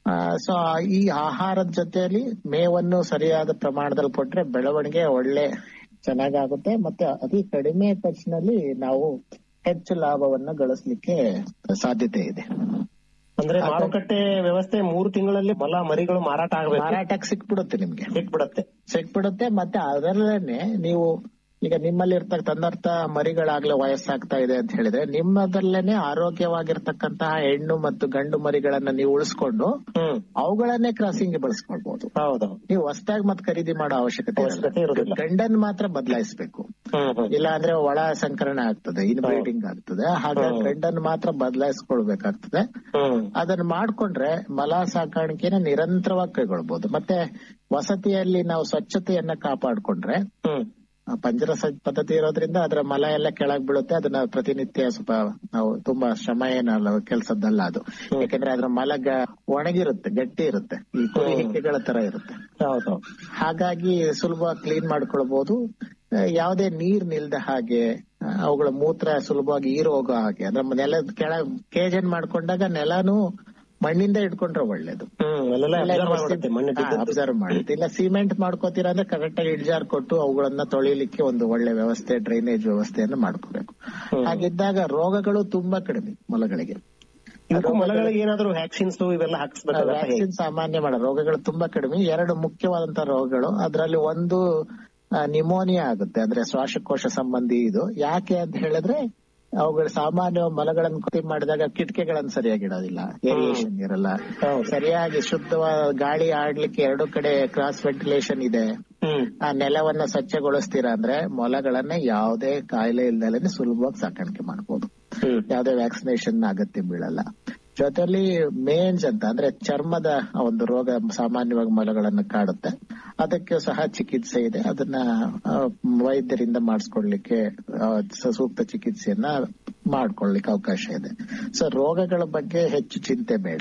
ಸೊ ಈ ಆಹಾರದ ಜೊತೆಯಲ್ಲಿ ಮೇವನ್ನು ಸರಿಯಾದ ಪ್ರಮಾಣದಲ್ಲಿ ಕೊಟ್ರೆ ಬೆಳವಣಿಗೆ ಒಳ್ಳೆ ಚೆನ್ನಾಗಾಗುತ್ತೆ ಮತ್ತೆ ಅತಿ ಕಡಿಮೆ ಖರ್ಚಿನಲ್ಲಿ ನಾವು ಹೆಚ್ಚು ಲಾಭವನ್ನ ಗಳಿಸ್ಲಿಕ್ಕೆ ಸಾಧ್ಯತೆ ಇದೆ ಅಂದ್ರೆ ಮಾರುಕಟ್ಟೆ ವ್ಯವಸ್ಥೆ ಮೂರು ತಿಂಗಳಲ್ಲಿ ಮೊಲ ಮರಿಗಳು ಮಾರಾಟ ಆಗ್ಬೇಕು ಮಾರಾಟಕ್ಕೆ ಸಿಕ್ಬಿಡುತ್ತೆ ನಿಮ್ಗೆ ಸಿಕ್ಬಿಡತ್ತೆ ಸಿಕ್ಬಿಡುತ್ತೆ ಮತ್ತೆ ಅದರಲ್ಲೇನೆ ನೀವು ಈಗ ನಿಮ್ಮಲ್ಲಿ ಇರ್ತಕ್ಕ ತನ್ನರ್ಥ ಮರಿಗಳಾಗ್ಲೇ ವಯಸ್ಸಾಗ್ತಾ ಇದೆ ಅಂತ ಹೇಳಿದ್ರೆ ನಿಮ್ಮದಲ್ಲೇನೆ ಆರೋಗ್ಯವಾಗಿರ್ತಕ್ಕಂತಹ ಹೆಣ್ಣು ಮತ್ತು ಗಂಡು ಮರಿಗಳನ್ನ ನೀವು ಉಳಿಸ್ಕೊಂಡು ಹ್ಮ್ ಅವುಗಳನ್ನೇ ಕ್ರಾಸಿಂಗ್ ಬಳಸ್ಕೊಳ್ಬಹುದು ಹೌದು ನೀವು ಹೊಸದಾಗಿ ಮತ್ತೆ ಖರೀದಿ ಮಾಡೋ ಅವಶ್ಯಕತೆ ಇರಲ್ಲ. ಅವಶ್ಯಕತೆ ಇರೋದಿಲ್ಲ. ಗಂಡನ್ ಮಾತ್ರ ಬದಲಾಯಿಸಬೇಕು ಹ್ಮ್ ಹ್ಮ್ ಇಲ್ಲ ಅಂದ್ರೆ ಒಳ ಸಂಕರಣ ಆಗ್ತದೆ ಇನ್ಬ್ರೀಡಿಂಗ್ ಆಗ್ತದೆ ಹಾಗಾಗಿ ಗಂಡನ್ ಮಾತ್ರ ಬದಲಾಯಿಸ್ಕೊಳ್ಬೇಕಾಗ್ತದೆ ಹ್ಮ್ ಅದನ್ನ ಮಾಡ್ಕೊಂಡ್ರೆ ಮಲ ಸಾಕಾಣಿಕೆನ ನಿರಂತರವಾಗಿ ಕೈಗೊಳ್ಬಹುದು ಮತ್ತೆ ವಸತಿಯಲ್ಲಿ ನಾವು ಸ್ವಚ್ಛತೆಯನ್ನ ಕಾಪಾಡ್ಕೊಂಡ್ರೆ ಹ್ಮ್ ಆ ಪಂಜರ ಸ- ಪದ್ಧತಿ ಇರೋದ್ರಿಂದ ಅದರ ಮಲ ಎಲ್ಲ ಕೆಳಗ್ ಬೀಳುತ್ತೆ ಅದನ್ನ ಪ್ರತಿನಿತ್ಯ ಸ್ವಲ್ಪ ನಾವು ತುಂಬಾ ಶ್ರಮ ಏನಲ್ಲ ಕೆಲಸದ್ದಲ್ಲ ಅದು ಯಾಕಂದ್ರೆ ಅದ್ರ ಮಲ ಗ- ಒಣಗಿರುತ್ತೆ ಗಟ್ಟಿ ಇರುತ್ತೆ ಈ ಕುರಿ ಹಿಕ್ಕೆಗಳ ತರ ಇರುತ್ತೆ ಹೌದು ಹಾಗಾಗಿ ಸುಲಭವಾಗಿ ಕ್ಲೀನ್ ಮಾಡ್ಕೊಳ್ಬಹುದು ಆ, ಯಾವುದೇ ನೀರ್ ನಿಲ್ದ ಹಾಗೆ ಆ, ಅವುಗಳ ಮೂತ್ರ ಸುಲಭವಾಗಿ ಈರು ಹೋಗೋ ಹಾಗೆ ಅಂದ್ರೆ ನೆಲ ಕೆಳ ಕೇಜನ್ ಮಾಡ್ಕೊಂಡಾಗ ನೆಲನು ಮಣ್ಣಿಂದ ಇಟ್ಕೊಂಡ್ರೆ ಒಳ್ಳೇದು ಹ್ಮ್ ಅಲ್ಲೆಲ್ಲ observe ಮಾಡ್ಬಿಡುತ್ತೆ ಮಣ್ಣು ಬಿದ್ದದ್ದು. ಅಬ್ಸರ್ವ್ ಮಾಡುತ್ತೆ ಇಲ್ಲ ಸಿಮೆಂಟ್ ಮಾಡ್ಕೋತೀರಾ ಅಂದ್ರೆ ಕರೆಕ್ಟ್ ಆಗಿ ಇಡ್ಜಾರ್ ಕೊಟ್ಟು ಅವುಗಳನ್ನ ತೊಳಿಲಿಕ್ಕೆ ಒಂದು ಒಳ್ಳೆ ವ್ಯವಸ್ಥೆ ಡ್ರೈನೇಜ್ ವ್ಯವಸ್ಥೆಯನ್ನು ಮಾಡ್ಕೋಬೇಕು ಹಾಗಿದ್ದಾಗ ರೋಗಗಳು ತುಂಬಾ ಕಡಿಮೆ ಮೊಲಗಳಿಗೆ ಇವಕ್ಕೂ ಮೊಲಗಳಿಗೆ ಏನಾದ್ರು ವ್ಯಾಕ್ಸಿನ್ಸ್ ಇವೆಲ್ಲ ಹಾಕ್ಸ್ಬೇಕಾಗತ್ತೆ ಹೇಗೆ? ವ್ಯಾಕ್ಸಿನ್ ಸಾಮಾನ್ಯ ಮಾಡ ರೋಗಗಳು ತುಂಬಾ ಕಡಿಮೆ ಎರಡು ಮುಖ್ಯವಾದಂತಹ ರೋಗಗಳು ಅದರಲ್ಲಿ ಒಂದು ನಿಮೋನಿಯಾ ಆಗುತ್ತೆ ಅಂದ್ರೆ ಶ್ವಾಸಕೋಶ ಸಂಬಂಧಿ ಇದು ಯಾಕೆ ಅಂತ ಹೇಳಿದ್ರೆ ಅವುಗಳು ಸಾಮಾನ್ಯ ಮಲಗಳನ್ನು ಕೃತಿ ಮಾಡಿದಾಗ ಕಿಟಕಿಗಳನ್ನು ಸರಿಯಾಗಿ ಇಡೋದಿಲ್ಲ ಏರಿಯೇಷನ್ ಇರಲ್ಲ ಹೌದು. ಸರಿಯಾಗಿ ಶುದ್ಧವಾದ ಗಾಳಿ ಆಡ್ಲಿಕ್ಕೆ ಎರಡು ಕಡೆ ಕ್ರಾಸ್ ವೆಂಟಿಲೇಷನ್ ಇದೆ ಹ್ಮ್ ಆ ನೆಲವನ್ನ ಸ್ವಚ್ಛಗೊಳಿಸ್ತೀರಾ ಅಂದ್ರೆ ಮೊಲಗಳನ್ನ ಯಾವುದೇ ಕಾಯಿಲೆ ಇಲ್ದಲೇ ಸುಲಭವಾಗಿ ಸಾಕಾಣಿಕೆ ಮಾಡಬಹುದು ಹ್ಮ್ ಯಾವುದೇ ವ್ಯಾಕ್ಸಿನೇಷನ್ ಅಗತ್ಯ ಬೀಳಲ್ಲ ಜೊತೆಲಿ ಮೇನ್ಸ್ ಅಂತ ಅಂದ್ರೆ ಚರ್ಮದ ಒಂದು ರೋಗ ಸಾಮಾನ್ಯವಾಗಿ ಮೊಲಗಳನ್ನು ಕಾಡುತ್ತೆ ಅದಕ್ಕೆ ಸಹ ಚಿಕಿತ್ಸೆ ಇದೆ ಅದನ್ನ ಆ, ವೈದ್ಯರಿಂದ ಮಾಡಿಸ್ಕೊಡ್ಲಿಕ್ಕೆ ಆ, ಸ- ಸೂಕ್ತ ಚಿಕಿತ್ಸೆಯನ್ನ ಮಾಡ್ಕೊಳ್ಳಿಕ್ಕೆ ಅವಕಾಶ ಇದೆ ಸೊ ರೋಗಗಳ ಬಗ್ಗೆ ಹೆಚ್ಚು ಚಿಂತೆ ಬೇಡ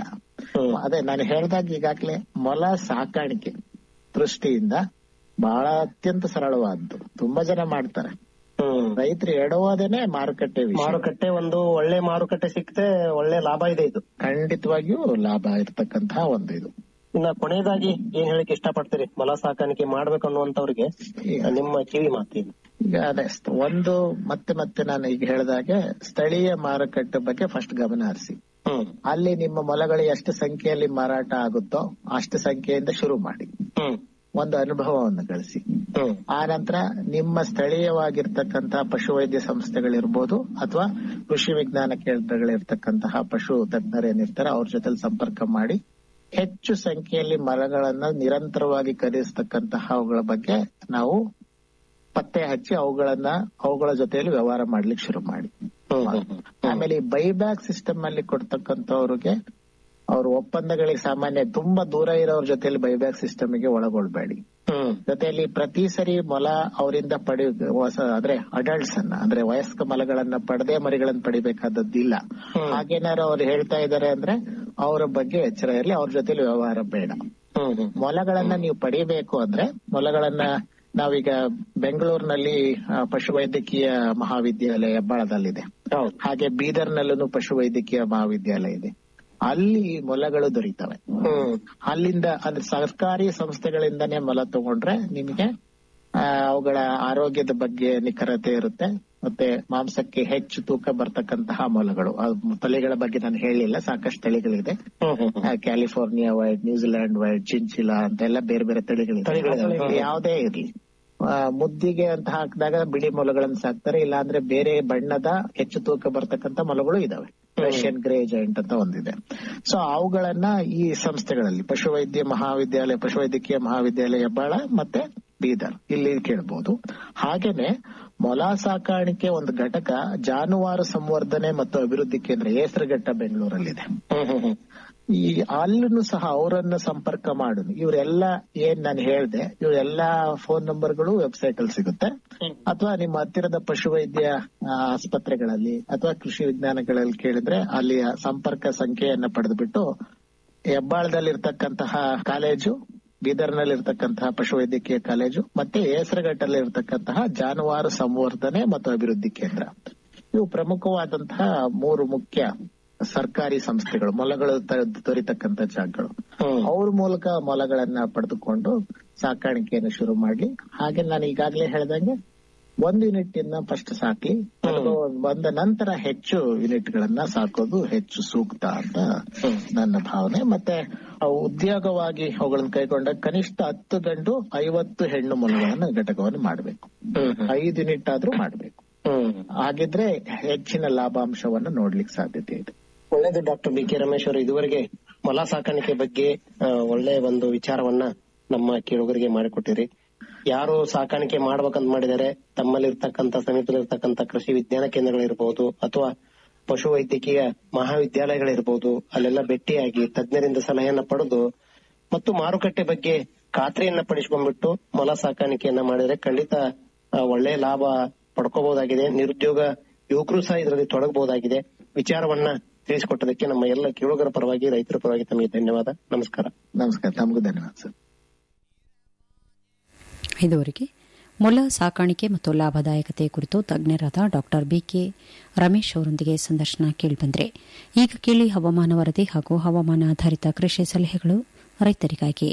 ಹ್ಮ್. ಅದೇ ನಾನು ಹೇಳ್ದಾಗ ಈಗಾಗ್ಲೇ ಮೊಲ ಸಾಕಾಣಿಕೆ ದೃಷ್ಟಿಯಿಂದ ಬಹಳ ಅತ್ಯಂತ ಸರಳವಾದ್ದು ತುಂಬಾ ಜನ ಮಾಡ್ತಾರೆ ಹ್ಮ್ ರೈತರು ಎಡವೋದೇನೆ ಮಾರುಕಟ್ಟೆ ವಿಷಯ ಮಾರುಕಟ್ಟೆ ಒಂದು ಒಳ್ಳೆ ಮಾರುಕಟ್ಟೆ ಸಿಕ್ತೆ ಒಳ್ಳೆ ಲಾಭ ಇದೆ ಇದು ಖಂಡಿತವಾಗಿಯೂ ಲಾಭ ಇರತಕ್ಕಂತಹ ಒಂದು ಇದು ಇನ್ನ ಕೊನೆಯದಾಗಿ ಏನ್ ಹೇಳಕ್ ಇಷ್ಟಪಡ್ತೀರಿ ಮೊಲ ಸಾಕಾಣಿಕೆ ಮಾಡ್ಬೇಕು ಅನ್ನುವಂತವ್ರಿಗೆ ನಿಮ್ಮ ಕಿವಿ ಮಾತೇನು ಈಗ ಅದೇ st- ಒಂದು ಮತ್ತೆ ಮತ್ತೆ ನಾನು ಈಗ ಹೇಳಿದಾಗೆ ಸ್ಥಳೀಯ ಮಾರುಕಟ್ಟೆ ಬಗ್ಗೆ ಫಸ್ಟ್ ಗಮನ ಹರಿಸಿ ಹ್ಮ್ ಅಲ್ಲಿ ನಿಮ್ಮ ಮೊಲಗಳು ಎಷ್ಟು ಸಂಖ್ಯೆಯಲ್ಲಿ ಮಾರಾಟ ಆಗುತ್ತೋ ಅಷ್ಟು ಸಂಖ್ಯೆಯಿಂದ ಶುರು ಮಾಡಿ ಹ್ಮ್ ಒಂದು ಅನುಭವವನ್ನು ಗಳಿಸಿ ಹ್ಮ್ ಆ ನಂತರ ನಿಮ್ಮ ಸ್ಥಳೀಯವಾಗಿರ್ತಕ್ಕಂತಹ ಪಶುವೈದ್ಯ ಸಂಸ್ಥೆಗಳಿರ್ಬೋದು ಅಥವಾ ಕೃಷಿ ವಿಜ್ಞಾನ ಕೇಂದ್ರಗಳಿರ್ತಕ್ಕಂತಹ ಪಶು ತಜ್ಞರೇನಿರ್ತಾರೆ ಅವ್ರ ಜೊತೆ ಸಂಪರ್ಕ ಮಾಡಿ ಹೆಚ್ಚು ಸಂಖ್ಯೆಯಲ್ಲಿ ಮರಗಳನ್ನ ನಿರಂತರವಾಗಿ ಖರೀದಿಸ್ತಕ್ಕಂತಹ ಅವುಗಳ ಬಗ್ಗೆ ನಾವು ಪತ್ತೆ ಹಚ್ಚಿ ಅವುಗಳನ್ನ ಅವುಗಳ ಜೊತೆಯಲ್ಲಿ ವ್ಯವಹಾರ ಮಾಡ್ಲಿಕ್ಕೆ ಶುರು ಮಾಡಿ ಹ್ಮ್ ಹ್ಮ್ ಹ್ಮ್ ಆಮೇಲೆ ಈ ಬೈಬ್ಯಾಕ್ ಸಿಸ್ಟಮ್ ಅಲ್ಲಿ ಕೊಡ್ತಕ್ಕಂಥವ್ರಿಗೆ ಅವ್ರ ಒಪ್ಪಂದಗಳಿಗೆ ಸಾಮಾನ್ಯ ತುಂಬಾ ದೂರ ಇರೋರ ಜೊತೆಯಲ್ಲಿ ಬೈಬ್ಯಾಕ್ ಸಿಸ್ಟಮ್ ಗೆ ಒಳಗೊಳ್ಬೇಡಿ ಹ್ಮ್ ಜೊತೆಯಲ್ಲಿ ಪ್ರತಿ ಸರಿ ಮೊಲ ಅವರಿಂದ ಪಡಿ ಹೊಸ ಅಂದ್ರೆ ಅಡಲ್ಟ್ಸ್ ಅನ್ನ ಅಂದ್ರೆ ವಯಸ್ಕ ಮೊಲಗಳನ್ನ ಪಡೆದೇ ಮರಿಗಳನ್ನ ಪಡಿಬೇಕಾದದ್ದಿಲ್ಲ ಹ್ಮ್. ಹಾಗೇನಾರು ಅವ್ರು ಹೇಳ್ತಾ ಇದಾರೆ ಅಂದ್ರೆ ಅವರ ಬಗ್ಗೆ ಎಚ್ಚರ ಇರಲಿ ಅವ್ರ ಜೊತೆಲಿ ವ್ಯವಹಾರ ಬೇಡ ಹ್ಮ್ ಹ್ಮ್ ಮೊಲಗಳನ್ನ ನೀವು ಪಡಿಬೇಕು ಅಂದ್ರೆ ಮೊಲಗಳನ್ನ ನಾವೀಗ ಬೆಂಗಳೂರಿನಲ್ಲಿ ಆ, ಪಶುವೈದ್ಯಕೀಯ ಮಹಾವಿದ್ಯಾಲಯ ಹೆಬ್ಬಾಳದಲ್ಲಿದೆ ಹೌದು ಹಾಗೆ ಬೀದರ್ನಲ್ಲೂ ಪಶುವೈದ್ಯಕೀಯ ಮಹಾವಿದ್ಯಾಲಯ ಇದೆ ಅಲ್ಲಿ ಮೊಲಗಳು ದೊರೀತವೆ ಹ್ಮ್ ಅಲ್ಲಿಂದ ಅಂದ್ರೆ ಸರ್ಕಾರಿ ಸಂಸ್ಥೆಗಳಿಂದನೇ ಮೊಲ ತಗೊಂಡ್ರೆ ನಿಮಗೆ ಆ, ಅವುಗಳ ಆರೋಗ್ಯದ ಬಗ್ಗೆ ನಿಖರತೆ ಇರುತ್ತೆ ಮತ್ತೆ ಮಾಂಸಕ್ಕೆ ಹೆಚ್ಚು ತೂಕ ಬರ್ತಕ್ಕಂತಹ ಮೊಲಗಳು ಆ ತಳಿಗಳ ಬಗ್ಗೆ ನಾನು ಹೇಳಿಲ್ಲ ಸಾಕಷ್ಟು ತಳಿಗಳಿದೆ ಹ್ಮ್ ಹ್ಮ್ ಹ್ಮ್ ಆ, California white New Zealand white chinchilla ಅಂತೆಲ್ಲ ಬೇರೆ ಬೇರೆ ತಳಿಗಳಿದೆ ತಳಿಗಳಿದೆ. ಅದ್ರಲ್ಲಿ ಯಾವುದೇ ಇರ್ಲಿ ಆ, ಮುದ್ದಿಗೆ ಅಂತ ಹಾಕಿದಾಗ ಬಿಳಿ ಮೊಲಗಳನ್ನು ಸಾಕ್ತಾರೆ ಇಲ್ಲಾಂದ್ರೆ ಬೇರೆ ಬಣ್ಣದ ಹೆಚ್ಚು ತೂಕ ಬರ್ತಕ್ಕಂತ ಮೊಲಗಳು ಇದಾವೆ ರಷ್ಯನ್ ಗ್ರೇ ಜೈಂಟ್ ಅಂತ ಒಂದಿದೆ ಸೊ ಅವುಗಳನ್ನ ಈ ಸಂಸ್ಥೆಗಳಲ್ಲಿ ಪಶುವೈದ್ಯ ಮಹಾವಿದ್ಯಾಲಯ ಪಶುವೈದ್ಯಕೀಯ ಮಹಾವಿದ್ಯಾಲಯ ಹೆಬ್ಬಾಳ ಮತ್ತೆ ಬೀದರ್ ಇಲ್ಲಿ ಕೇಳಬಹುದು ಹಾಗೇನೆ ಮೊಲ ಸಾಕಾಣಿಕೆ ಒಂದು ಘಟಕ ಜಾನುವಾರು ಸಂವರ್ಧನೆ ಮತ್ತು ಅಭಿವೃದ್ಧಿ ಕೇಂದ್ರ ಹೆಸರುಘಟ್ಟ ಬೆಂಗಳೂರಲ್ಲಿದೆ ಹ್ಮ್ ಹ್ಮ್ ಹ್ಮ್ ಈ ಅಲ್ಲೂ ಸಹ ಅವರನ್ನ ಸಂಪರ್ಕ ಮಾಡು ಇವರೆಲ್ಲ ಏನ್ ನಾನು ಹೇಳ್ದೆ ಇವರೆಲ್ಲಾ ಫೋನ್ ನಂಬರ್ಗಳು ವೆಬ್ಸೈಟ್ ಅಲ್ಲಿ ಸಿಗುತ್ತೆ ಅಥವಾ ನಿಮ್ಮ ಹತ್ತಿರದ ಪಶುವೈದ್ಯ ಆ, ಆಸ್ಪತ್ರೆಗಳಲ್ಲಿ ಅಥವಾ ಕೃಷಿ ವಿಜ್ಞಾನಗಳಲ್ಲಿ ಕೇಳಿದ್ರೆ ಅಲ್ಲಿಯ ಸಂಪರ್ಕ ಸಂಖ್ಯೆಯನ್ನ ಪಡೆದುಬಿಟ್ಟು ಹೆಬ್ಬಾಳದಲ್ಲಿರ್ತಕ್ಕಂತಹ ಕಾಲೇಜು ಬೀದರ್ನಲ್ಲಿರ್ತಕ್ಕಂತಹ ಪಶುವೈದ್ಯಕೀಯ ಕಾಲೇಜು ಮತ್ತೆ ಹೆಸರುಘಟ್ಟಲ್ಲಿ ಇರ್ತಕ್ಕಂತಹ ಜಾನುವಾರು ಸಂವರ್ಧನೆ ಮತ್ತು ಅಭಿವೃದ್ಧಿ ಕೇಂದ್ರ ಇವು ಪ್ರಮುಖವಾದಂತಹ ಮೂರು ಮುಖ್ಯ ಸರ್ಕಾರಿ ಸಂಸ್ಥೆಗಳು ಮೊಲಗಳು ತ- ದೊರೀತಕ್ಕಂತ ಜಾಗಗಳು ಹ್ಮ್ ಅವ್ರ ಮೂಲಕ ಮೊಲಗಳನ್ನ ಪಡೆದುಕೊಂಡು ಸಾಕಾಣಿಕೆಯನ್ನು ಶುರು ಮಾಡಿ ಹಾಗೆ ನಾನು ಈಗಾಗಲೇ ಹೇಳ್ದಂಗೆ ಒಂದು ಯೂನಿಟ್ ಇಂದ ಫಸ್ಟ್ ಸಾಕಿ ಅನುಭವ ಬಂದ ನಂತರ ಹೆಚ್ಚು ಯೂನಿಟ್ ಗಳನ್ನ ಸಾಕೋದು ಹೆಚ್ಚು ಸೂಕ್ತ ಅಂತ ನನ್ನ ಭಾವನೆ ಮತ್ತೆ ಅವು ಉದ್ಯೋಗವಾಗಿ ಅವುಗಳನ್ನ ಕೈಗೊಂಡ ಕನಿಷ್ಠ ಹತ್ತು ಗಂಡು ಐವತ್ತು ಹೆಣ್ಣು ಮೊಲಗಳನ್ನ ಘಟಕವನ್ನು ಮಾಡಬೇಕು ಹ್ಮ್ ಹ್ಮ್ ಐದು ಯೂನಿಟ್ ಆದ್ರೂ ಮಾಡಬೇಕು ಹ್ಮ್ ಹಾಗಿದ್ರೆ ಹೆಚ್ಚಿನ ಲಾಭಾಂಶವನ್ನು ನೋಡ್ಲಿಕ್ಕೆ ಸಾಧ್ಯತೆ ಇದೆ ಒಳ್ಳೇದು ಡಾಕ್ಟರ್ ಬಿ ಕೆ ರಮೇಶ್ ಅವರು ಇದುವರೆಗೆ ಮೊಲ ಸಾಕಾಣಿಕೆ ಬಗ್ಗೆ ಆ, ಒಳ್ಳೆ ಒಂದು ವಿಚಾರವನ್ನ ನಮ್ಮ ಕೇಳುಗರಿಗೆ ಮಾಡಿಕೊಟ್ಟಿರಿ ಯಾರು ಸಾಕಾಣಿಕೆ ಮಾಡ್ಬೇಕಂತ ಮಾಡಿದರೆ ತಮ್ಮಲ್ಲಿರ್ತಕ್ಕಂಥ ಸಮೀಪದಲ್ಲಿರ್ತಕ್ಕಂಥ ಕೃಷಿ ವಿಜ್ಞಾನ ಕೇಂದ್ರಗಳಿರ್ಬಹುದು ಅಥವಾ ಪಶು ವೈದ್ಯಕೀಯ ಮಹಾವಿದ್ಯಾಲಯಗಳಿರ್ಬಹುದು ಅಲ್ಲೆಲ್ಲ ಭೇಟಿಯಾಗಿ ತಜ್ಞರಿಂದ ಸಲಹೆಯನ್ನ ಪಡೆದು ಮತ್ತು ಮಾರುಕಟ್ಟೆ ಬಗ್ಗೆ ಖಾತ್ರಿಯನ್ನ ಪಡಿಸ್ಕೊಂಡ್ಬಿಟ್ಟು ಮೊಲ ಸಾಕಾಣಿಕೆಯನ್ನ ಮಾಡಿದ್ರೆ ಖಂಡಿತ ಆ, ಒಳ್ಳೆ ಲಾಭ ಪಡ್ಕೋಬಹುದಾಗಿದೆ ನಿರುದ್ಯೋಗ ಯುವಕರು ಸಹ ಇದರಲ್ಲಿ ತೊಡಗಬಹುದಾಗಿದೆ ವಿಚಾರವನ್ನ ತಿಳಿಸಿಕೊಟ್ಟದಕ್ಕೆ ನಮ್ಮ ಎಲ್ಲ ಕೇಳುಗರ ಪರವಾಗಿ ರೈತರ ಪರವಾಗಿ ತಮಗೆ ಧನ್ಯವಾದ ನಮಸ್ಕಾರ ನಮಸ್ಕಾರ ತಮಗೂ ಧನ್ಯವಾದ ಸರ್ ಇದುವರೆಗೆ ಮೊಲ ಸಾಕಾಣಿಕೆ ಮತ್ತು ಲಾಭದಾಯಕತೆ ಕುರಿತು ತಜ್ಞರಾದ ಡಾಕ್ಟರ್ ಬಿಕೆ ರಮೇಶ್ ಅವರೊಂದಿಗೆ ಸಂದರ್ಶನ ಕೇಳಿಬಂದ್ರೆ ಈಗ ಕೇಳಿ ಹವಾಮಾನ ವರದಿ ಹಾಗೂ ಹವಾಮಾನ ಆಧಾರಿತ ಕೃಷಿ ಸಲಹೆಗಳು ರೈತರಿಗಾಗಿ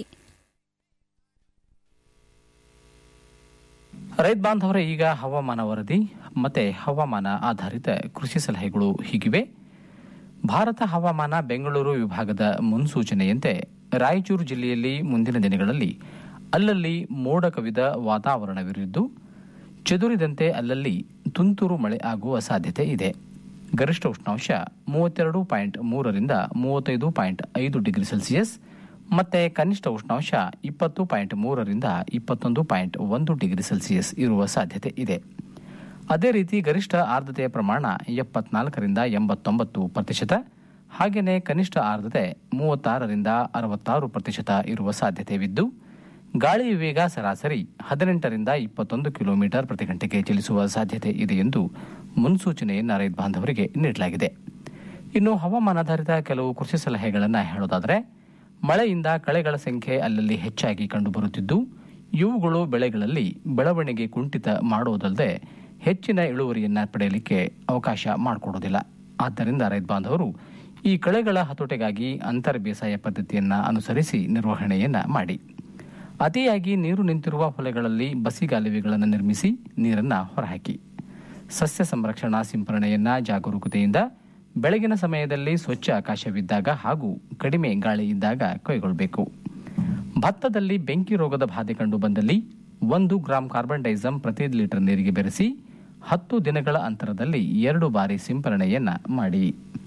ರೈತ ಬಾಂಧವರ ಈಗ ಹವಾಮಾನ ವರದಿ ಮತ್ತೆ ಹವಾಮಾನ ಆಧಾರಿತ ಕೃಷಿ ಸಲಹೆಗಳು ಹೀಗಿವೆ ಭಾರತ ಹವಾಮಾನ ಬೆಂಗಳೂರು ವಿಭಾಗದ ಮುನ್ಸೂಚನೆಯಂತೆ ರಾಯಚೂರು ಜಿಲ್ಲೆಯಲ್ಲಿ ಮುಂದಿನ ದಿನಗಳಲ್ಲಿ ಅಲ್ಲಲ್ಲಿ ಮೋಡ ಕವಿದ ವಾತಾವರಣವಿರಲಿದ್ದು ಚದುರಿದಂತೆ ಅಲ್ಲಲ್ಲಿ ತುಂತುರು ಮಳೆ ಆಗುವ ಸಾಧ್ಯತೆ ಇದೆ ಗರಿಷ್ಠ ಉಷ್ಣಾಂಶ ಮೂವತ್ತೆರಡು ಪಾಯಿಂಟ್ ಮೂರರಿಂದ ಮೂವತ್ತೈದು ಪಾಯಿಂಟ್ ಐದು ಡಿಗ್ರಿ ಸೆಲ್ಸಿಯಸ್ ಮತ್ತೆ ಕನಿಷ್ಠ ಉಷ್ಣಾಂಶ ಇಪ್ಪತ್ತು ಪಾಯಿಂಟ್ ಮೂರರಿಂದ ಇಪ್ಪತ್ತೊಂದು ಪಾಯಿಂಟ್ ಒಂದು ಡಿಗ್ರಿ ಸೆಲ್ಸಿಯಸ್ ಇರುವ ಸಾಧ್ಯತೆ ಇದೆ ಅದೇ ರೀತಿ ಗರಿಷ್ಠ ಆರ್ದ್ರತೆಯ ಪ್ರಮಾಣ ಎಪ್ಪತ್ನಾಲ್ಕರಿಂದ ಎಂಬತ್ತೊಂಬತ್ತು ಪ್ರತಿಶತ ಹಾಗೆಯೇ ಕನಿಷ್ಠ ಆರ್ದ್ರತೆ ಮೂವತ್ತಾರರಿಂದ ಅರವತ್ತಾರು ಪ್ರತಿಶತ ಇರುವ ಸಾಧ್ಯತೆವಿದ್ದು ಗಾಳಿಯ ವೇಗ ಸರಾಸರಿ ಹದಿನೆಂಟರಿಂದ ಇಪ್ಪತ್ತೊಂದು ಕಿಲೋಮೀಟರ್ ಪ್ರತಿ ಗಂಟೆಗೆ ಚಲಿಸುವ ಸಾಧ್ಯತೆ ಇದೆ ಎಂದು ಮುನ್ಸೂಚನೆಯನ್ನು ರೈತ ಬಾಂಧವರಿಗೆ ನೀಡಲಾಗಿದೆ ಇನ್ನು ಹವಾಮಾನಾಧಾರಿತ ಕೆಲವು ಕೃಷಿ ಸಲಹೆಗಳನ್ನು ಹೇಳೋದಾದರೆ ಮಳೆಯಿಂದ ಕಳೆಗಳ ಸಂಖ್ಯೆ ಅಲ್ಲಲ್ಲಿ ಹೆಚ್ಚಾಗಿ ಕಂಡುಬರುತ್ತಿದ್ದು ಇವುಗಳು ಬೆಳೆಗಳಲ್ಲಿ ಬೆಳವಣಿಗೆ ಕುಂಠಿತ ಮಾಡುವುದಲ್ಲದೆ ಹೆಚ್ಚಿನ ಇಳುವರಿಯನ್ನು ಪಡೆಯಲಿಕ್ಕೆ ಅವಕಾಶ ಮಾಡಿಕೊಡುವುದಿಲ್ಲ ಆದ್ದರಿಂದ ರೈತ ಬಾಂಧವರು ಈ ಕಳೆಗಳ ಹತೋಟಿಗಾಗಿ ಅಂತರ್ ಬೇಸಾಯ ಪದ್ಧತಿಯನ್ನು ಅನುಸರಿಸಿ ನಿರ್ವಹಣೆಯನ್ನ ಮಾಡಿ ಅತಿಯಾಗಿ ನೀರು ನಿಂತಿರುವ ಹೊಲೆಗಳಲ್ಲಿ ಬಸಿಗಾಲುವೆಗಳನ್ನು ನಿರ್ಮಿಸಿ ನೀರನ್ನು ಹೊರಹಾಕಿ ಸಸ್ಯ ಸಂರಕ್ಷಣಾ ಸಿಂಪರಣೆಯನ್ನ ಜಾಗರೂಕತೆಯಿಂದ ಬೆಳಗಿನ ಸಮಯದಲ್ಲಿ ಸ್ವಚ್ಛ ಆಕಾಶವಿದ್ದಾಗ ಹಾಗೂ ಕಡಿಮೆ ಗಾಳಿ ಇದ್ದಾಗ ಕೈಗೊಳ್ಳಬೇಕು ಭತ್ತದಲ್ಲಿ ಬೆಂಕಿ ರೋಗದ ಬಾಧೆ ಕಂಡು ಬಂದಲ್ಲಿ ಒಂದು ಗ್ರಾಂ ಕಾರ್ಬನ್ ಡೈಸಮ್ ಪ್ರತಿ ಲೀಟರ್ ನೀರಿಗೆ ಬೆರೆಸಿ ಹತ್ತು ದಿನಗಳ ಅಂತರದಲ್ಲಿ ಎರಡು ಬಾರಿ ಸಿಂಪರಣೆಯನ್ನ ಮಾಡಿ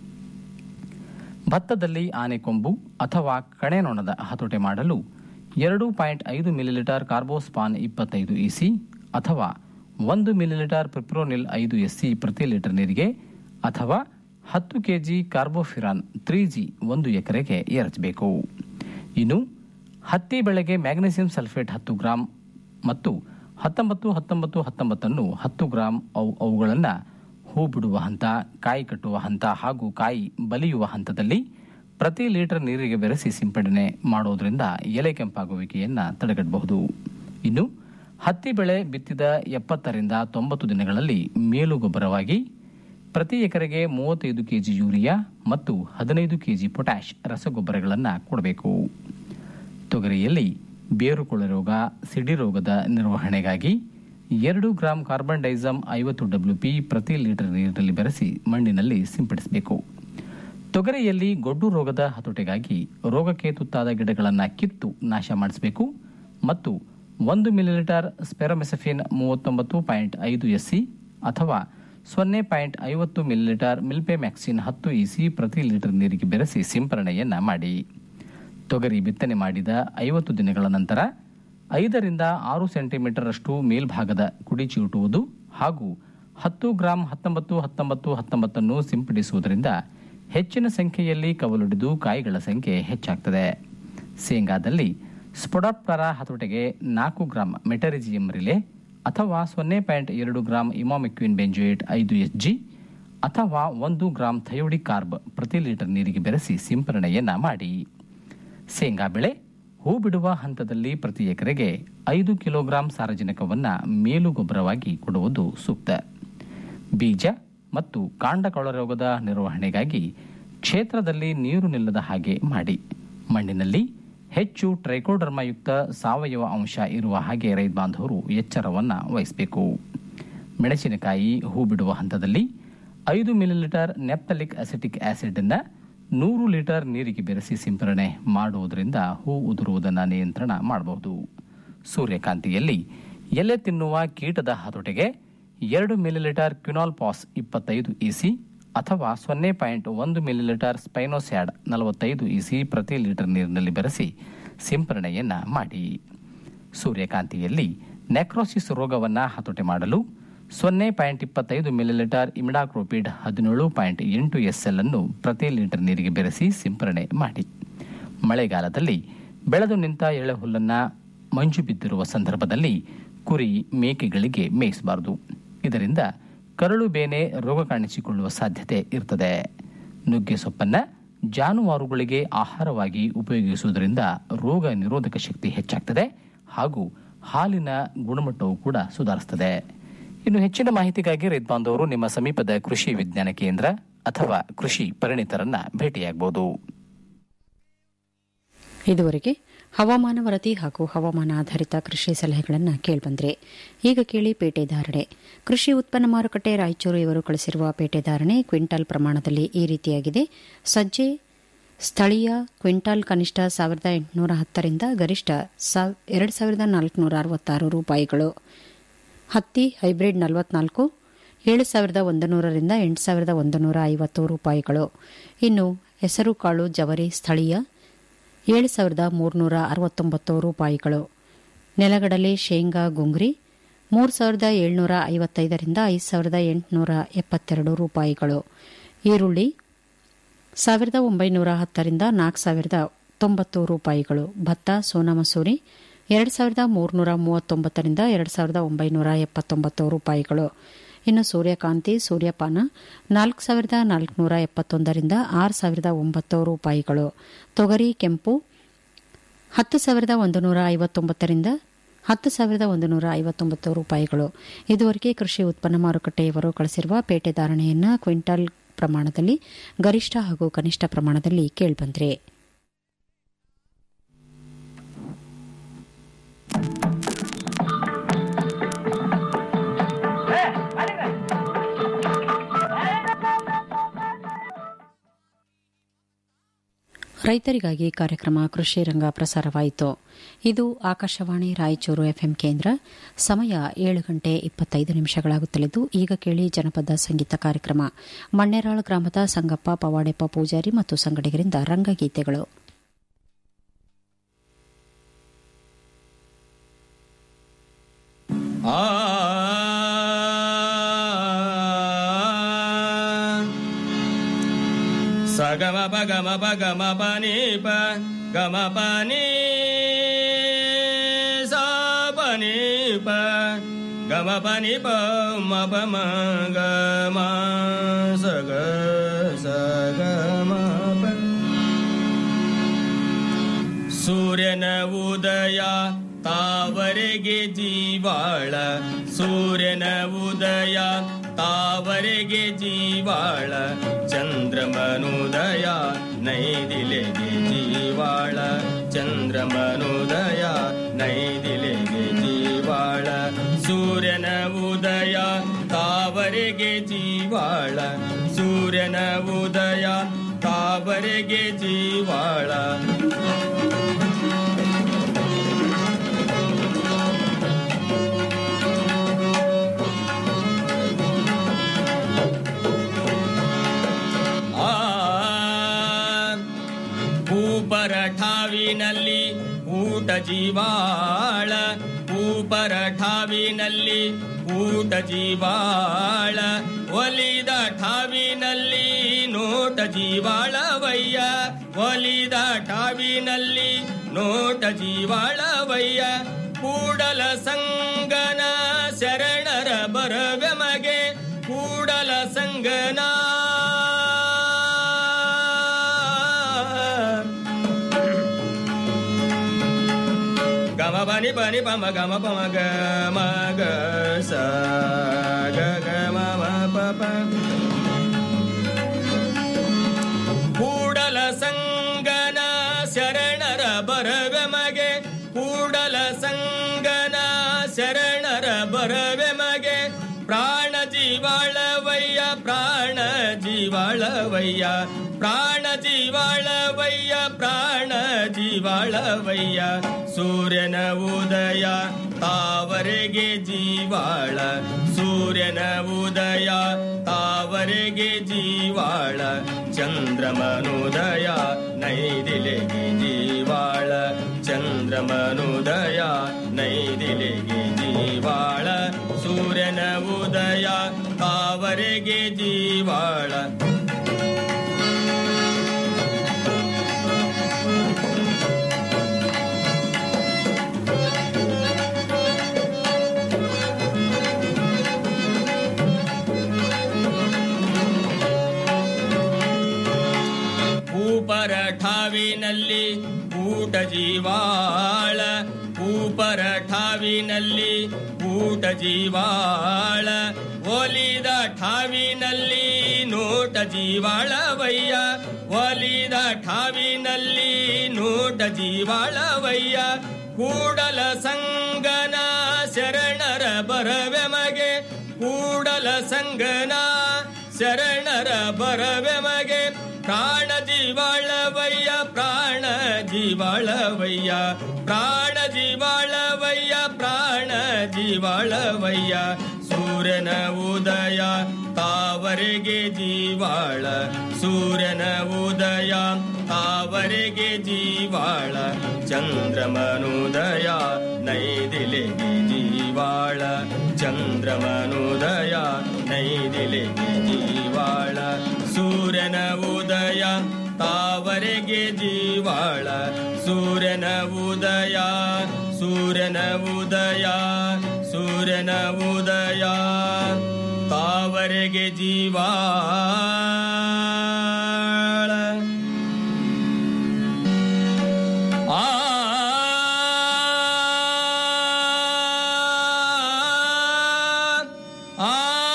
ಭತ್ತದಲ್ಲಿ ಆನೆಕೊಂಬು ಅಥವಾ ಕಣೆನೊಣದ ಹತೋಟೆ ಮಾಡಲು ಎರಡು ಪಾಯಿಂಟ್ ಐದು ಮಿಲಿಲೀಟರ್ ಕಾರ್ಬೋಸ್ಪಾನ್ ಇಪ್ಪತ್ತೈದು ಇಸಿ ಅಥವಾ ಒಂದು ಮಿಲಿಲೀಟರ್ ಪ್ರಿಪ್ರೋನಿಲ್ ಐದು ಎಸ್ಸಿ ಪ್ರತಿ ಲೀಟರ್ ನೀರಿಗೆ ಅಥವಾ ಹತ್ತು ಕೆಜಿ ಕಾರ್ಬೋಫಿರಾನ್ ತ್ರೀ ಜಿ ಒಂದು ಎಕರೆಗೆ ಎರಚಬೇಕು ಇನ್ನು ಹತ್ತಿ ಬೆಳೆಗೆ ಮ್ಯಾಗ್ನೆಸಿಯಂ ಸಲ್ಫೇಟ್ ಹತ್ತು ಗ್ರಾಂ ಮತ್ತು ಹತ್ತೊಂಬತ್ತು ಹತ್ತೊಂಬತ್ತು ಹತ್ತೊಂಬತ್ತನ್ನು ಹತ್ತು ಗ್ರಾಂ ಅವು ಅವುಗಳನ್ನು ಹೂ ಬಿಡುವ ಹಂತ ಕಾಯಿ ಕಟ್ಟುವ ಹಂತ ಹಾಗೂ ಕಾಯಿ ಬಲಿಯುವ ಹಂತದಲ್ಲಿ ಪ್ರತಿ ಲೀಟರ್ ನೀರಿಗೆ ಬೆರೆಸಿ ಸಿಂಪಡಣೆ ಮಾಡೋದ್ರಿಂದ ಎಲೆ ಕೆಂಪಾಗುವಿಕೆಯನ್ನು ತಡೆಗಟ್ಟಬಹುದು ಇನ್ನು ಹತ್ತಿ ಬೆಳೆ ಬಿತ್ತಿದ ಎಪ್ಪತ್ತರಿಂದ ತೊಂಬತ್ತು ದಿನಗಳಲ್ಲಿ ಮೇಲು ಗೊಬ್ಬರವಾಗಿ ಪ್ರತಿ ಎಕರೆಗೆ ಮೂವತ್ತೈದು ಕೆಜಿ ಯೂರಿಯಾ ಮತ್ತು ಹದಿನೈದು ಕೆಜಿ ಪೊಟ್ಯಾಷ್ ರಸಗೊಬ್ಬರಗಳನ್ನು ಕೊಡಬೇಕು ತೊಗರಿಯಲ್ಲಿ ಬೇರುಕೊಳೆ ರೋಗ ಸಿಡಿ ರೋಗದ ನಿರ್ವಹಣೆಗಾಗಿ ಎರಡು ಗ್ರಾಂ ಕಾರ್ಬನ್ ಡೈಸಮ್ ಐವತ್ತು ಡಬ್ಲ್ಯೂಪಿ ಪ್ರತಿ ಲೀಟರ್ ನೀರಿನಲ್ಲಿ ಬೆರೆಸಿ ಮಣ್ಣಿನಲ್ಲಿ ಸಿಂಪಡಿಸಬೇಕು ತೊಗರಿಯಲ್ಲಿ ಗೊಡ್ಡು ರೋಗದ ಹತೋಟಿಗಾಗಿ ರೋಗಕ್ಕೆ ತುತ್ತಾದ ಗಿಡಗಳನ್ನು ಕಿತ್ತು ನಾಶ ಮಾಡಿಸಬೇಕು ಮತ್ತು ಒಂದು ಮಿಲಿಲೀಟರ್ ಸ್ಪೆರೋಮೆಸಫಿನ್ ಮೂವತ್ತೊಂಬತ್ತು ಪಾಯಿಂಟ್ ಐದು ಎಸ್ಸಿ ಅಥವಾ ಸೊನ್ನೆ ಪಾಯಿಂಟ್ ಐವತ್ತು ಮಿಲಿಲೀಟರ್ ಮಿಲ್ಪೆ ಮ್ಯಾಕ್ಸಿನ್ ಹತ್ತು ಇಸಿ ಪ್ರತಿ ಲೀಟರ್ ನೀರಿಗೆ ಬೆರೆಸಿ ಸಿಂಪರಣೆಯನ್ನ ಮಾಡಿ ತೊಗರಿ ಬಿತ್ತನೆ ಮಾಡಿದ ಐವತ್ತು ದಿನಗಳ ನಂತರ ಐದರಿಂದ ಆರು ಸೆಂಟಿಮೀಟರ್ ಅಷ್ಟು ಮೇಲ್ಭಾಗದ ಕುಡಿ ಚಿವುಟುವುದು ಹಾಗೂ ಹತ್ತು ಗ್ರಾಂ ಹತ್ತೊಂಬತ್ತು ಹತ್ತೊಂಬತ್ತು ಹತ್ತೊಂಬತ್ತನ್ನು ಸಿಂಪಡಿಸುವುದರಿಂದ ಹೆಚ್ಚಿನ ಸಂಖ್ಯೆಯಲ್ಲಿ ಕವಲೊಡೆದು ಕಾಯಿಗಳ ಸಂಖ್ಯೆ ಹೆಚ್ಚಾಗ್ತದೆ ಶೇಂಗಾದಲ್ಲಿ ಸ್ಪೊಡಾಪ್ಟರ ಹತೋಟೆಗೆ ನಾಲ್ಕು ಗ್ರಾಂ ಮೆಟರಿಜಿಯಂ ರಿಲೆ ಅಥವಾ ಸೊನ್ನೆ ಪಾಯಿಂಟ್ ಎರಡು ಗ್ರಾಂ ಇಮಾಮಿಕ್ವಿನ್ ಬೆಂಜೋಯೇಟ್ ಐದು ಎಸ್ ಜಿ ಅಥವಾ ಒಂದು ಗ್ರಾಂ ಥಯೋಡಿ ಕಾರ್ಬ್ ಪ್ರತಿ ಲೀಟರ್ ನೀರಿಗೆ ಬೆರೆಸಿ ಸಿಂಪರಣೆಯನ್ನ ಮಾಡಿ ಶೇಂಗಾ ಬೆಳೆ ಹೂ ಬಿಡುವ ಹಂತದಲ್ಲಿ ಪ್ರತಿ ಎಕರೆಗೆ ಐದು ಕಿಲೋಗ್ರಾಂ ಸಾರಜನಕವನ್ನು ಮೇಲು ಗೊಬ್ಬರವಾಗಿ ಕೊಡುವುದು ಸೂಕ್ತ ಬೀಜ ಮತ್ತು ಕಾಂಡ ರೋಗದ ನಿರ್ವಹಣೆಗಾಗಿ ಕ್ಷೇತ್ರದಲ್ಲಿ ನೀರು ನಿಲ್ಲದ ಹಾಗೆ ಮಾಡಿ ಮಣ್ಣಿನಲ್ಲಿ ಹೆಚ್ಚು ಟ್ರೈಕೋಡರ್ಮಯುಕ್ತ ಸಾವಯವ ಅಂಶ ಇರುವ ಹಾಗೆ ರೈತ ಬಾಂಧವರು ಎಚ್ಚರವನ್ನು ವಹಿಸಬೇಕು ಮೆಣಸಿನಕಾಯಿ ಹೂ ಬಿಡುವ ಹಂತದಲ್ಲಿ ಐದು ಮಿಲಿಲೀಟರ್ ನೆಪ್ತಲಿಕ್ ಅಸಿಟಿಕ್ ಆಸಿಡ್ ಅನ್ನ ನೂರು ಲೀಟರ್ ನೀರಿಗೆ ಬೆರೆಸಿ ಸಿಂಪರಣೆ ಮಾಡುವುದರಿಂದ ಹೂ ಉದುರುವುದನ್ನು ನಿಯಂತ್ರಣ ಮಾಡಬಹುದು ಸೂರ್ಯಕಾಂತಿಯಲ್ಲಿ ಎಲೆ ತಿನ್ನುವ ಕೀಟದ ಹತೋಟಿಗೆ ಎರಡು ಮಿಲಿಲೀಟರ್ ಕ್ಯುನಾಲ್ ಪಾಸ್ ಇಪ್ಪತ್ತೈದು ಇಸಿ ಅಥವಾ ಸೊನ್ನೆ ಪಾಯಿಂಟ್ ಒಂದು ಮಿಲಿಲೀಟರ್ ಸ್ಪೈನೋಸ್ಯಾಡ್ ನಲವತ್ತೈದು ಇಸಿ ಪ್ರತಿ ಲೀಟರ್ ನೀರಿನಲ್ಲಿ ಬೆರೆಸಿ ಸಿಂಪರಣೆಯನ್ನ ಮಾಡಿ ಸೂರ್ಯಕಾಂತಿಯಲ್ಲಿ ನೆಕ್ರೋಸಿಸ್ ರೋಗವನ್ನು ಹತೋಟಿ ಮಾಡಲು ಸೊನ್ನೆ ಪಾಯಿಂಟ್ ಇಪ್ಪತ್ತೈದು ಮಿಲಿಲೀಟರ್ ಇಮಿಡಾಕ್ರೋಪಿಡ್ ಹದಿನೇಳು ಪಾಯಿಂಟ್ ಎಂಟು ಎಸ್ಎಲ್ ಅನ್ನು ಪ್ರತಿ ಲೀಟರ್ ನೀರಿಗೆ ಬೆರೆಸಿ ಸಿಂಪರಣೆ ಮಾಡಿ ಮಳೆಗಾಲದಲ್ಲಿ ಬೆಳೆದು ನಿಂತ ಎಳೆ ಹುಲ್ಲನ್ನು ಮಂಜು ಬಿದ್ದಿರುವ ಸಂದರ್ಭದಲ್ಲಿ ಕುರಿ ಮೇಕೆಗಳಿಗೆ ಮೇಯಿಸಬಾರದು ಇದರಿಂದ ಕರಳು ಬೇನೆ ರೋಗ ಕಾಣಿಸಿಕೊಳ್ಳುವ ಸಾಧ್ಯತೆ ಇರ್ತದೆ ನುಗ್ಗೆ ಸೊಪ್ಪನ್ನ ಜಾನುವಾರುಗಳಿಗೆ ಆಹಾರವಾಗಿ ಉಪಯೋಗಿಸುವುದರಿಂದ ರೋಗ ನಿರೋಧಕ ಶಕ್ತಿ ಹೆಚ್ಚಾಗ್ತದೆ ಹಾಗೂ ಹಾಲಿನ ಗುಣಮಟ್ಟವು ಕೂಡ ಸುಧಾರಿಸುತ್ತದೆ ಇನ್ನು ಹೆಚ್ಚಿನ ಮಾಹಿತಿಗಾಗಿ ರೈತ ಬಾಂಧವರು ನಿಮ್ಮ ಸಮೀಪದ ಕೃಷಿ ವಿಜ್ಞಾನ ಕೇಂದ್ರ ಅಥವಾ ಕೃಷಿ ಪರಿಣಿತರನ್ನ ಭೇಟಿಯಾಗಬಹುದು ಇದುವರೆಗೆ ಹವಾಮಾನ ವರದಿ ಹಾಗೂ ಹವಾಮಾನ ಆಧಾರಿತ ಕೃಷಿ ಸಲಹೆಗಳನ್ನು ಕೇಳಿಬಂದ್ರೆ ಈಗ ಕೇಳಿ ಪೇಟೆ ಧಾರಣೆ ಕೃಷಿ ಉತ್ಪನ್ನ ಮಾರುಕಟ್ಟೆ ರಾಯಚೂರು ಇವರು ಕಳಿಸಿರುವ ಪೇಟೆ ಧಾರಣೆ ಕ್ವಿಂಟಾಲ್ ಪ್ರಮಾಣದಲ್ಲಿ ಈ ರೀತಿಯಾಗಿದೆ ಸಜ್ಜೆ ಸ್ಥಳೀಯ ಕ್ವಿಂಟಾಲ್ ಕನಿಷ್ಠ ಸಾವಿರದ ಎಂಟುನೂರ ಹತ್ತರಿಂದ ಗರಿಷ್ಠ ಎರಡು ಸಾವಿರದ ನಾಲ್ಕುನೂರ ಅರವತ್ತಾರು ರೂಪಾಯಿಗಳು ಹತ್ತಿ ಹೈಬ್ರಿಡ್ ನಲವತ್ನಾಲ್ಕು ಏಳು ಸಾವಿರದ ಒಂದು ನೂರರಿಂದ ಎಂಟು ಸಾವಿರದ ಒಂದು ನೂರ ಐವತ್ತು ರೂಪಾಯಿಗಳು ಇನ್ನು ಹೆಸರುಕಾಳು ಜವರಿ ಸ್ಥಳೀಯ ಏಳು ಸಾವಿರದ ಮೂರುನೂರ ಅರವತ್ತೊಂಬತ್ತು ರೂಪಾಯಿಗಳು ನೆಲಗಡಲೆ ಶೇಂಗಾ ಗುಂಗ್ರಿ ಮೂರು ಸಾವಿರದ ಏಳ್ನೂರ ಐವತ್ತೈದರಿಂದ ಐದು ಸಾವಿರದ ಎಂಟುನೂರ ಎಪ್ಪತ್ತೆರಡು ರೂಪಾಯಿಗಳು ಈರುಳ್ಳಿ ಸಾವಿರದ ಒಂಬೈನೂರ ಹತ್ತರಿಂದ ನಾಲ್ಕು ಸಾವಿರದ ತೊಂಬತ್ತು ರೂಪಾಯಿಗಳು ಭತ್ತ ಸೋನಾ ಮಸೂರಿ ಎರಡು ಸಾವಿರದ ಮೂರುನೂರ ಮೂವತ್ತೊಂಬತ್ತರಿಂದ ಎರಡು ಸಾವಿರದ ಒಂಬೈನೂರ ಎಪ್ಪತ್ತೊಂಬತ್ತು ರೂಪಾಯಿಗಳು ಇನ್ನು ಸೂರ್ಯಕಾಂತಿ ಸೂರ್ಯಪಾನ ನಾಲ್ಕು ಸಾವಿರದ ನಾಲ್ಕುನೂರ ಎಪ್ಪತ್ತೊಂದರಿಂದ ಆರು ಸಾವಿರದ ಒಂಬತ್ತು ರೂಪಾಯಿಗಳು ತೊಗರಿ ಕೆಂಪು ಹತ್ತು ಸಾವಿರದ ಒಂದು ನೂರ ಐವತ್ತೊಂಬತ್ತರಿಂದ ಹತ್ತು ಸಾವಿರದ ಒಂದು ನೂರ ಐವತ್ತೊಂಬತ್ತು ರೂಪಾಯಿಗಳು ಇದುವರೆಗೆ ಕೃಷಿ ಉತ್ಪನ್ನ ಮಾರುಕಟ್ಟೆಯವರು ಕಳಿಸಿರುವ ಪೇಟೆ ಧಾರಣೆಯನ್ನು ಕ್ವಿಂಟಾಲ್ ಪ್ರಮಾಣದಲ್ಲಿ ಗರಿಷ್ಠ ಹಾಗೂ ಕನಿಷ್ಠ ಪ್ರಮಾಣದಲ್ಲಿ ಕೇಳಿಬಂದ್ರೆ ರೈತರಿಗಾಗಿ ಕಾರ್ಯಕ್ರಮ ಕೃಷಿ ರಂಗ ಪ್ರಸಾರವಾಯಿತು ಇದು ಆಕಾಶವಾಣಿ ರಾಯಚೂರು ಎಫ್ಎಂ ಕೇಂದ್ರ ಸಮಯ ಏಳು ಗಂಟೆ ಇಪ್ಪತ್ತೈದು ನಿಮಿಷಗಳಾಗುತ್ತಲಿದ್ದು ಈಗ ಕೇಳಿ ಜನಪದ ಸಂಗೀತ ಕಾರ್ಯಕ್ರಮ ಮಣ್ಣೆರಾಳ ಗ್ರಾಮದ ಸಂಗಪ್ಪ ಪವಾಡೆಪ್ಪ ಪೂಜಾರಿ ಮತ್ತು ಸಂಗಡಿಗರಿಂದ ರಂಗಗೀತೆಗಳು ಸಗಮ ಪಗಮ ಪಗಮ ಪನಿ ಪ ಗಮ ಪನಿ ಸ ಪನಿ ಪ ಗಮ ಪನಿ ಪ ಮ ಪ ಮ ಗ ಮ ಸ ಗ ಸ ಗ ಮ ಪ ಸೂರ್ಯನ ಉದಯ ತಾವರೆಗೆ ಜೀವಾಳ ಸೂರ್ಯನ ಉದಯ ತಾವರೆಗೆ ಜೀವಾಳ ಚಂದ್ರಮನುದಯ ನೈದಿಲೆಗೆ ಜೀವಾಳ ಚಂದ್ರಮನುದಯ ನೈದಿಲೆಗೆ ಜೀವಾಳ ಸೂರ್ಯನ ಉದಯ ತಾವರೆಗೆ ಜೀವಾಳ ಸೂರ್ಯನ ಉದಯ ತಾವರೆಗೆ ಜೀವಾಳ ಆ ಊಪರ ಠಾವಿನಲ್ಲಿ ಊಟ ಜೀವಾಳ ಊಪರ ಠಾವಿನಲ್ಲಿ ಊಟ ಜೀವಾಳ ಒಲಿದ ಠಾವಿನಲ್ಲಿ ನೋಟ ಜೀವಾಳವಯ್ಯ ಒಲಿದ ಠಾವಿನಲ್ಲಿ ನೋಟ ಜೀವಾಳವಯ್ಯ ಕೂಡಲ ಸಂಗನ ಶರಣರ ಬರವೆಮಗೆ ಕೂಡಲ ಸಂಗನ ಗಮ ಬನಿ ಬನಿ ಪಮ ಗಮ ಪಮ ಗ ಮ ಗ ಸ ಗ ಗ ಮ ಮ ಪ ಪ ಕೂಡಲ ಸಂಗನ ಶರಣರ ಬರವೆ ಮಗೆ ಕೂಡಲ ಸಂಗನ ಶರಣರ ಬರವೆ ಮಗೆ ಪ್ರಾಣ ಜೀವಾಳವಯ್ಯ ಪ್ರಾಣ ಜೀವಾಳವಯ್ಯ ಪ್ರಾಣ ಜೀವಾಳವಯ್ಯ ಪ್ರಾಣ ಜೀವಾಳವಯ್ಯ ಸೂರ್ಯನ ಉದಯ ತಾವರೆಗೆ ಜೀವಾಳ ಸೂರ್ಯನ ಉದಯ ತಾವರೆಗೆ ಜೀವಾಳ ಚಂದ್ರಮನುದಯ ನೈದಿಲೆಗೆ ಜೀವಾಳ ಚಂದ್ರಮನುದಯ ನೈದಿಲೆಗೆ ಜೀವಾಳ ಸೂರ್ಯನ ಉದಯ ತಾವರೆಗೆ ಜೀವಾಳ ಊಪರ ಠಾವಿನಲ್ಲಿ ಊಟ ಜೀವಾಳ ಊಪರ ಠಾವಿನಲ್ಲಿ ಊಟ ಜೀವಾಳ ಒಲಿದ ಠಾವಿನಲ್ಲಿ ನೋಟ ಜೀವಾಳವಯ್ಯ ಒಲಿದ ಠಾವಿನಲ್ಲಿ ನೋಟ ಜೀವಾಳವಯ್ಯ ಕೂಡಲ ಸಂಗನ ಶರಣರ ಬರವೆ ಮಗೆ ಕೂಡಲ ಸಂಗನ ಶರಣರ ಬರವೆ ಮಗೆ ಪ್ರಾಣ ಜೀವಾಳವಯ್ಯ ಪ್ರಾಣ ಜೀವಾಳವಯ್ಯ ಪ್ರಾಣ ಜೀವಾಳವಯ್ಯ ಪ್ರಾಣ ಜೀವಾಳವಯ್ಯ ಸೂರ್ಯನ ಉದಯ ತಾವರೆಗೆ ಜೀವಾಳ ಸೂರ್ಯನ ಉದಯ ತಾವರೆಗೆ ಜೀವಾಳ ಚಂದ್ರಮನುದಯ ನೈದಿಲೆಗೆ ಜೀವಾಳ ಚಂದ್ರಮನುದಯ ನೈದಿಲೆಗೆ ಜೀವಾಳ ಸೂರ್ಯನ ಉದಯ ತಾವರೆಗೆ ಜೀವಾಳ ಸೂರ್ಯನ ಉದಯ ಸೂರ್ಯನ ಉದಯ ಸೂರ್ಯನ ಉದಯ ತಾ ಧರೆಗೆ ಜೀವಾಳ ಆ ಆ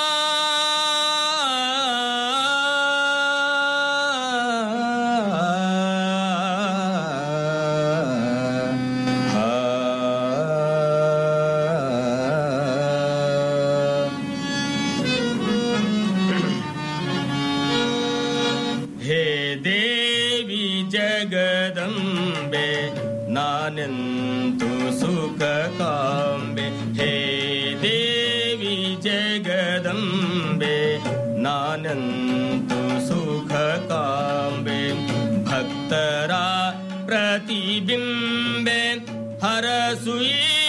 ಹೇ ದೇವಿ ಜಗದಂಬೆ ನಾನೆಂತು ಸುಖ ಕಾಂಬೆ ಹೇ ದೇವಿ ಜಗದಂಬೆ ನಾನೆಂತು ಸುಖ ಕಾಂಬೆ ಭಕ್ತರ ಪ್ರತಿಬಿಂಬೆ ಹರಸುಯೇ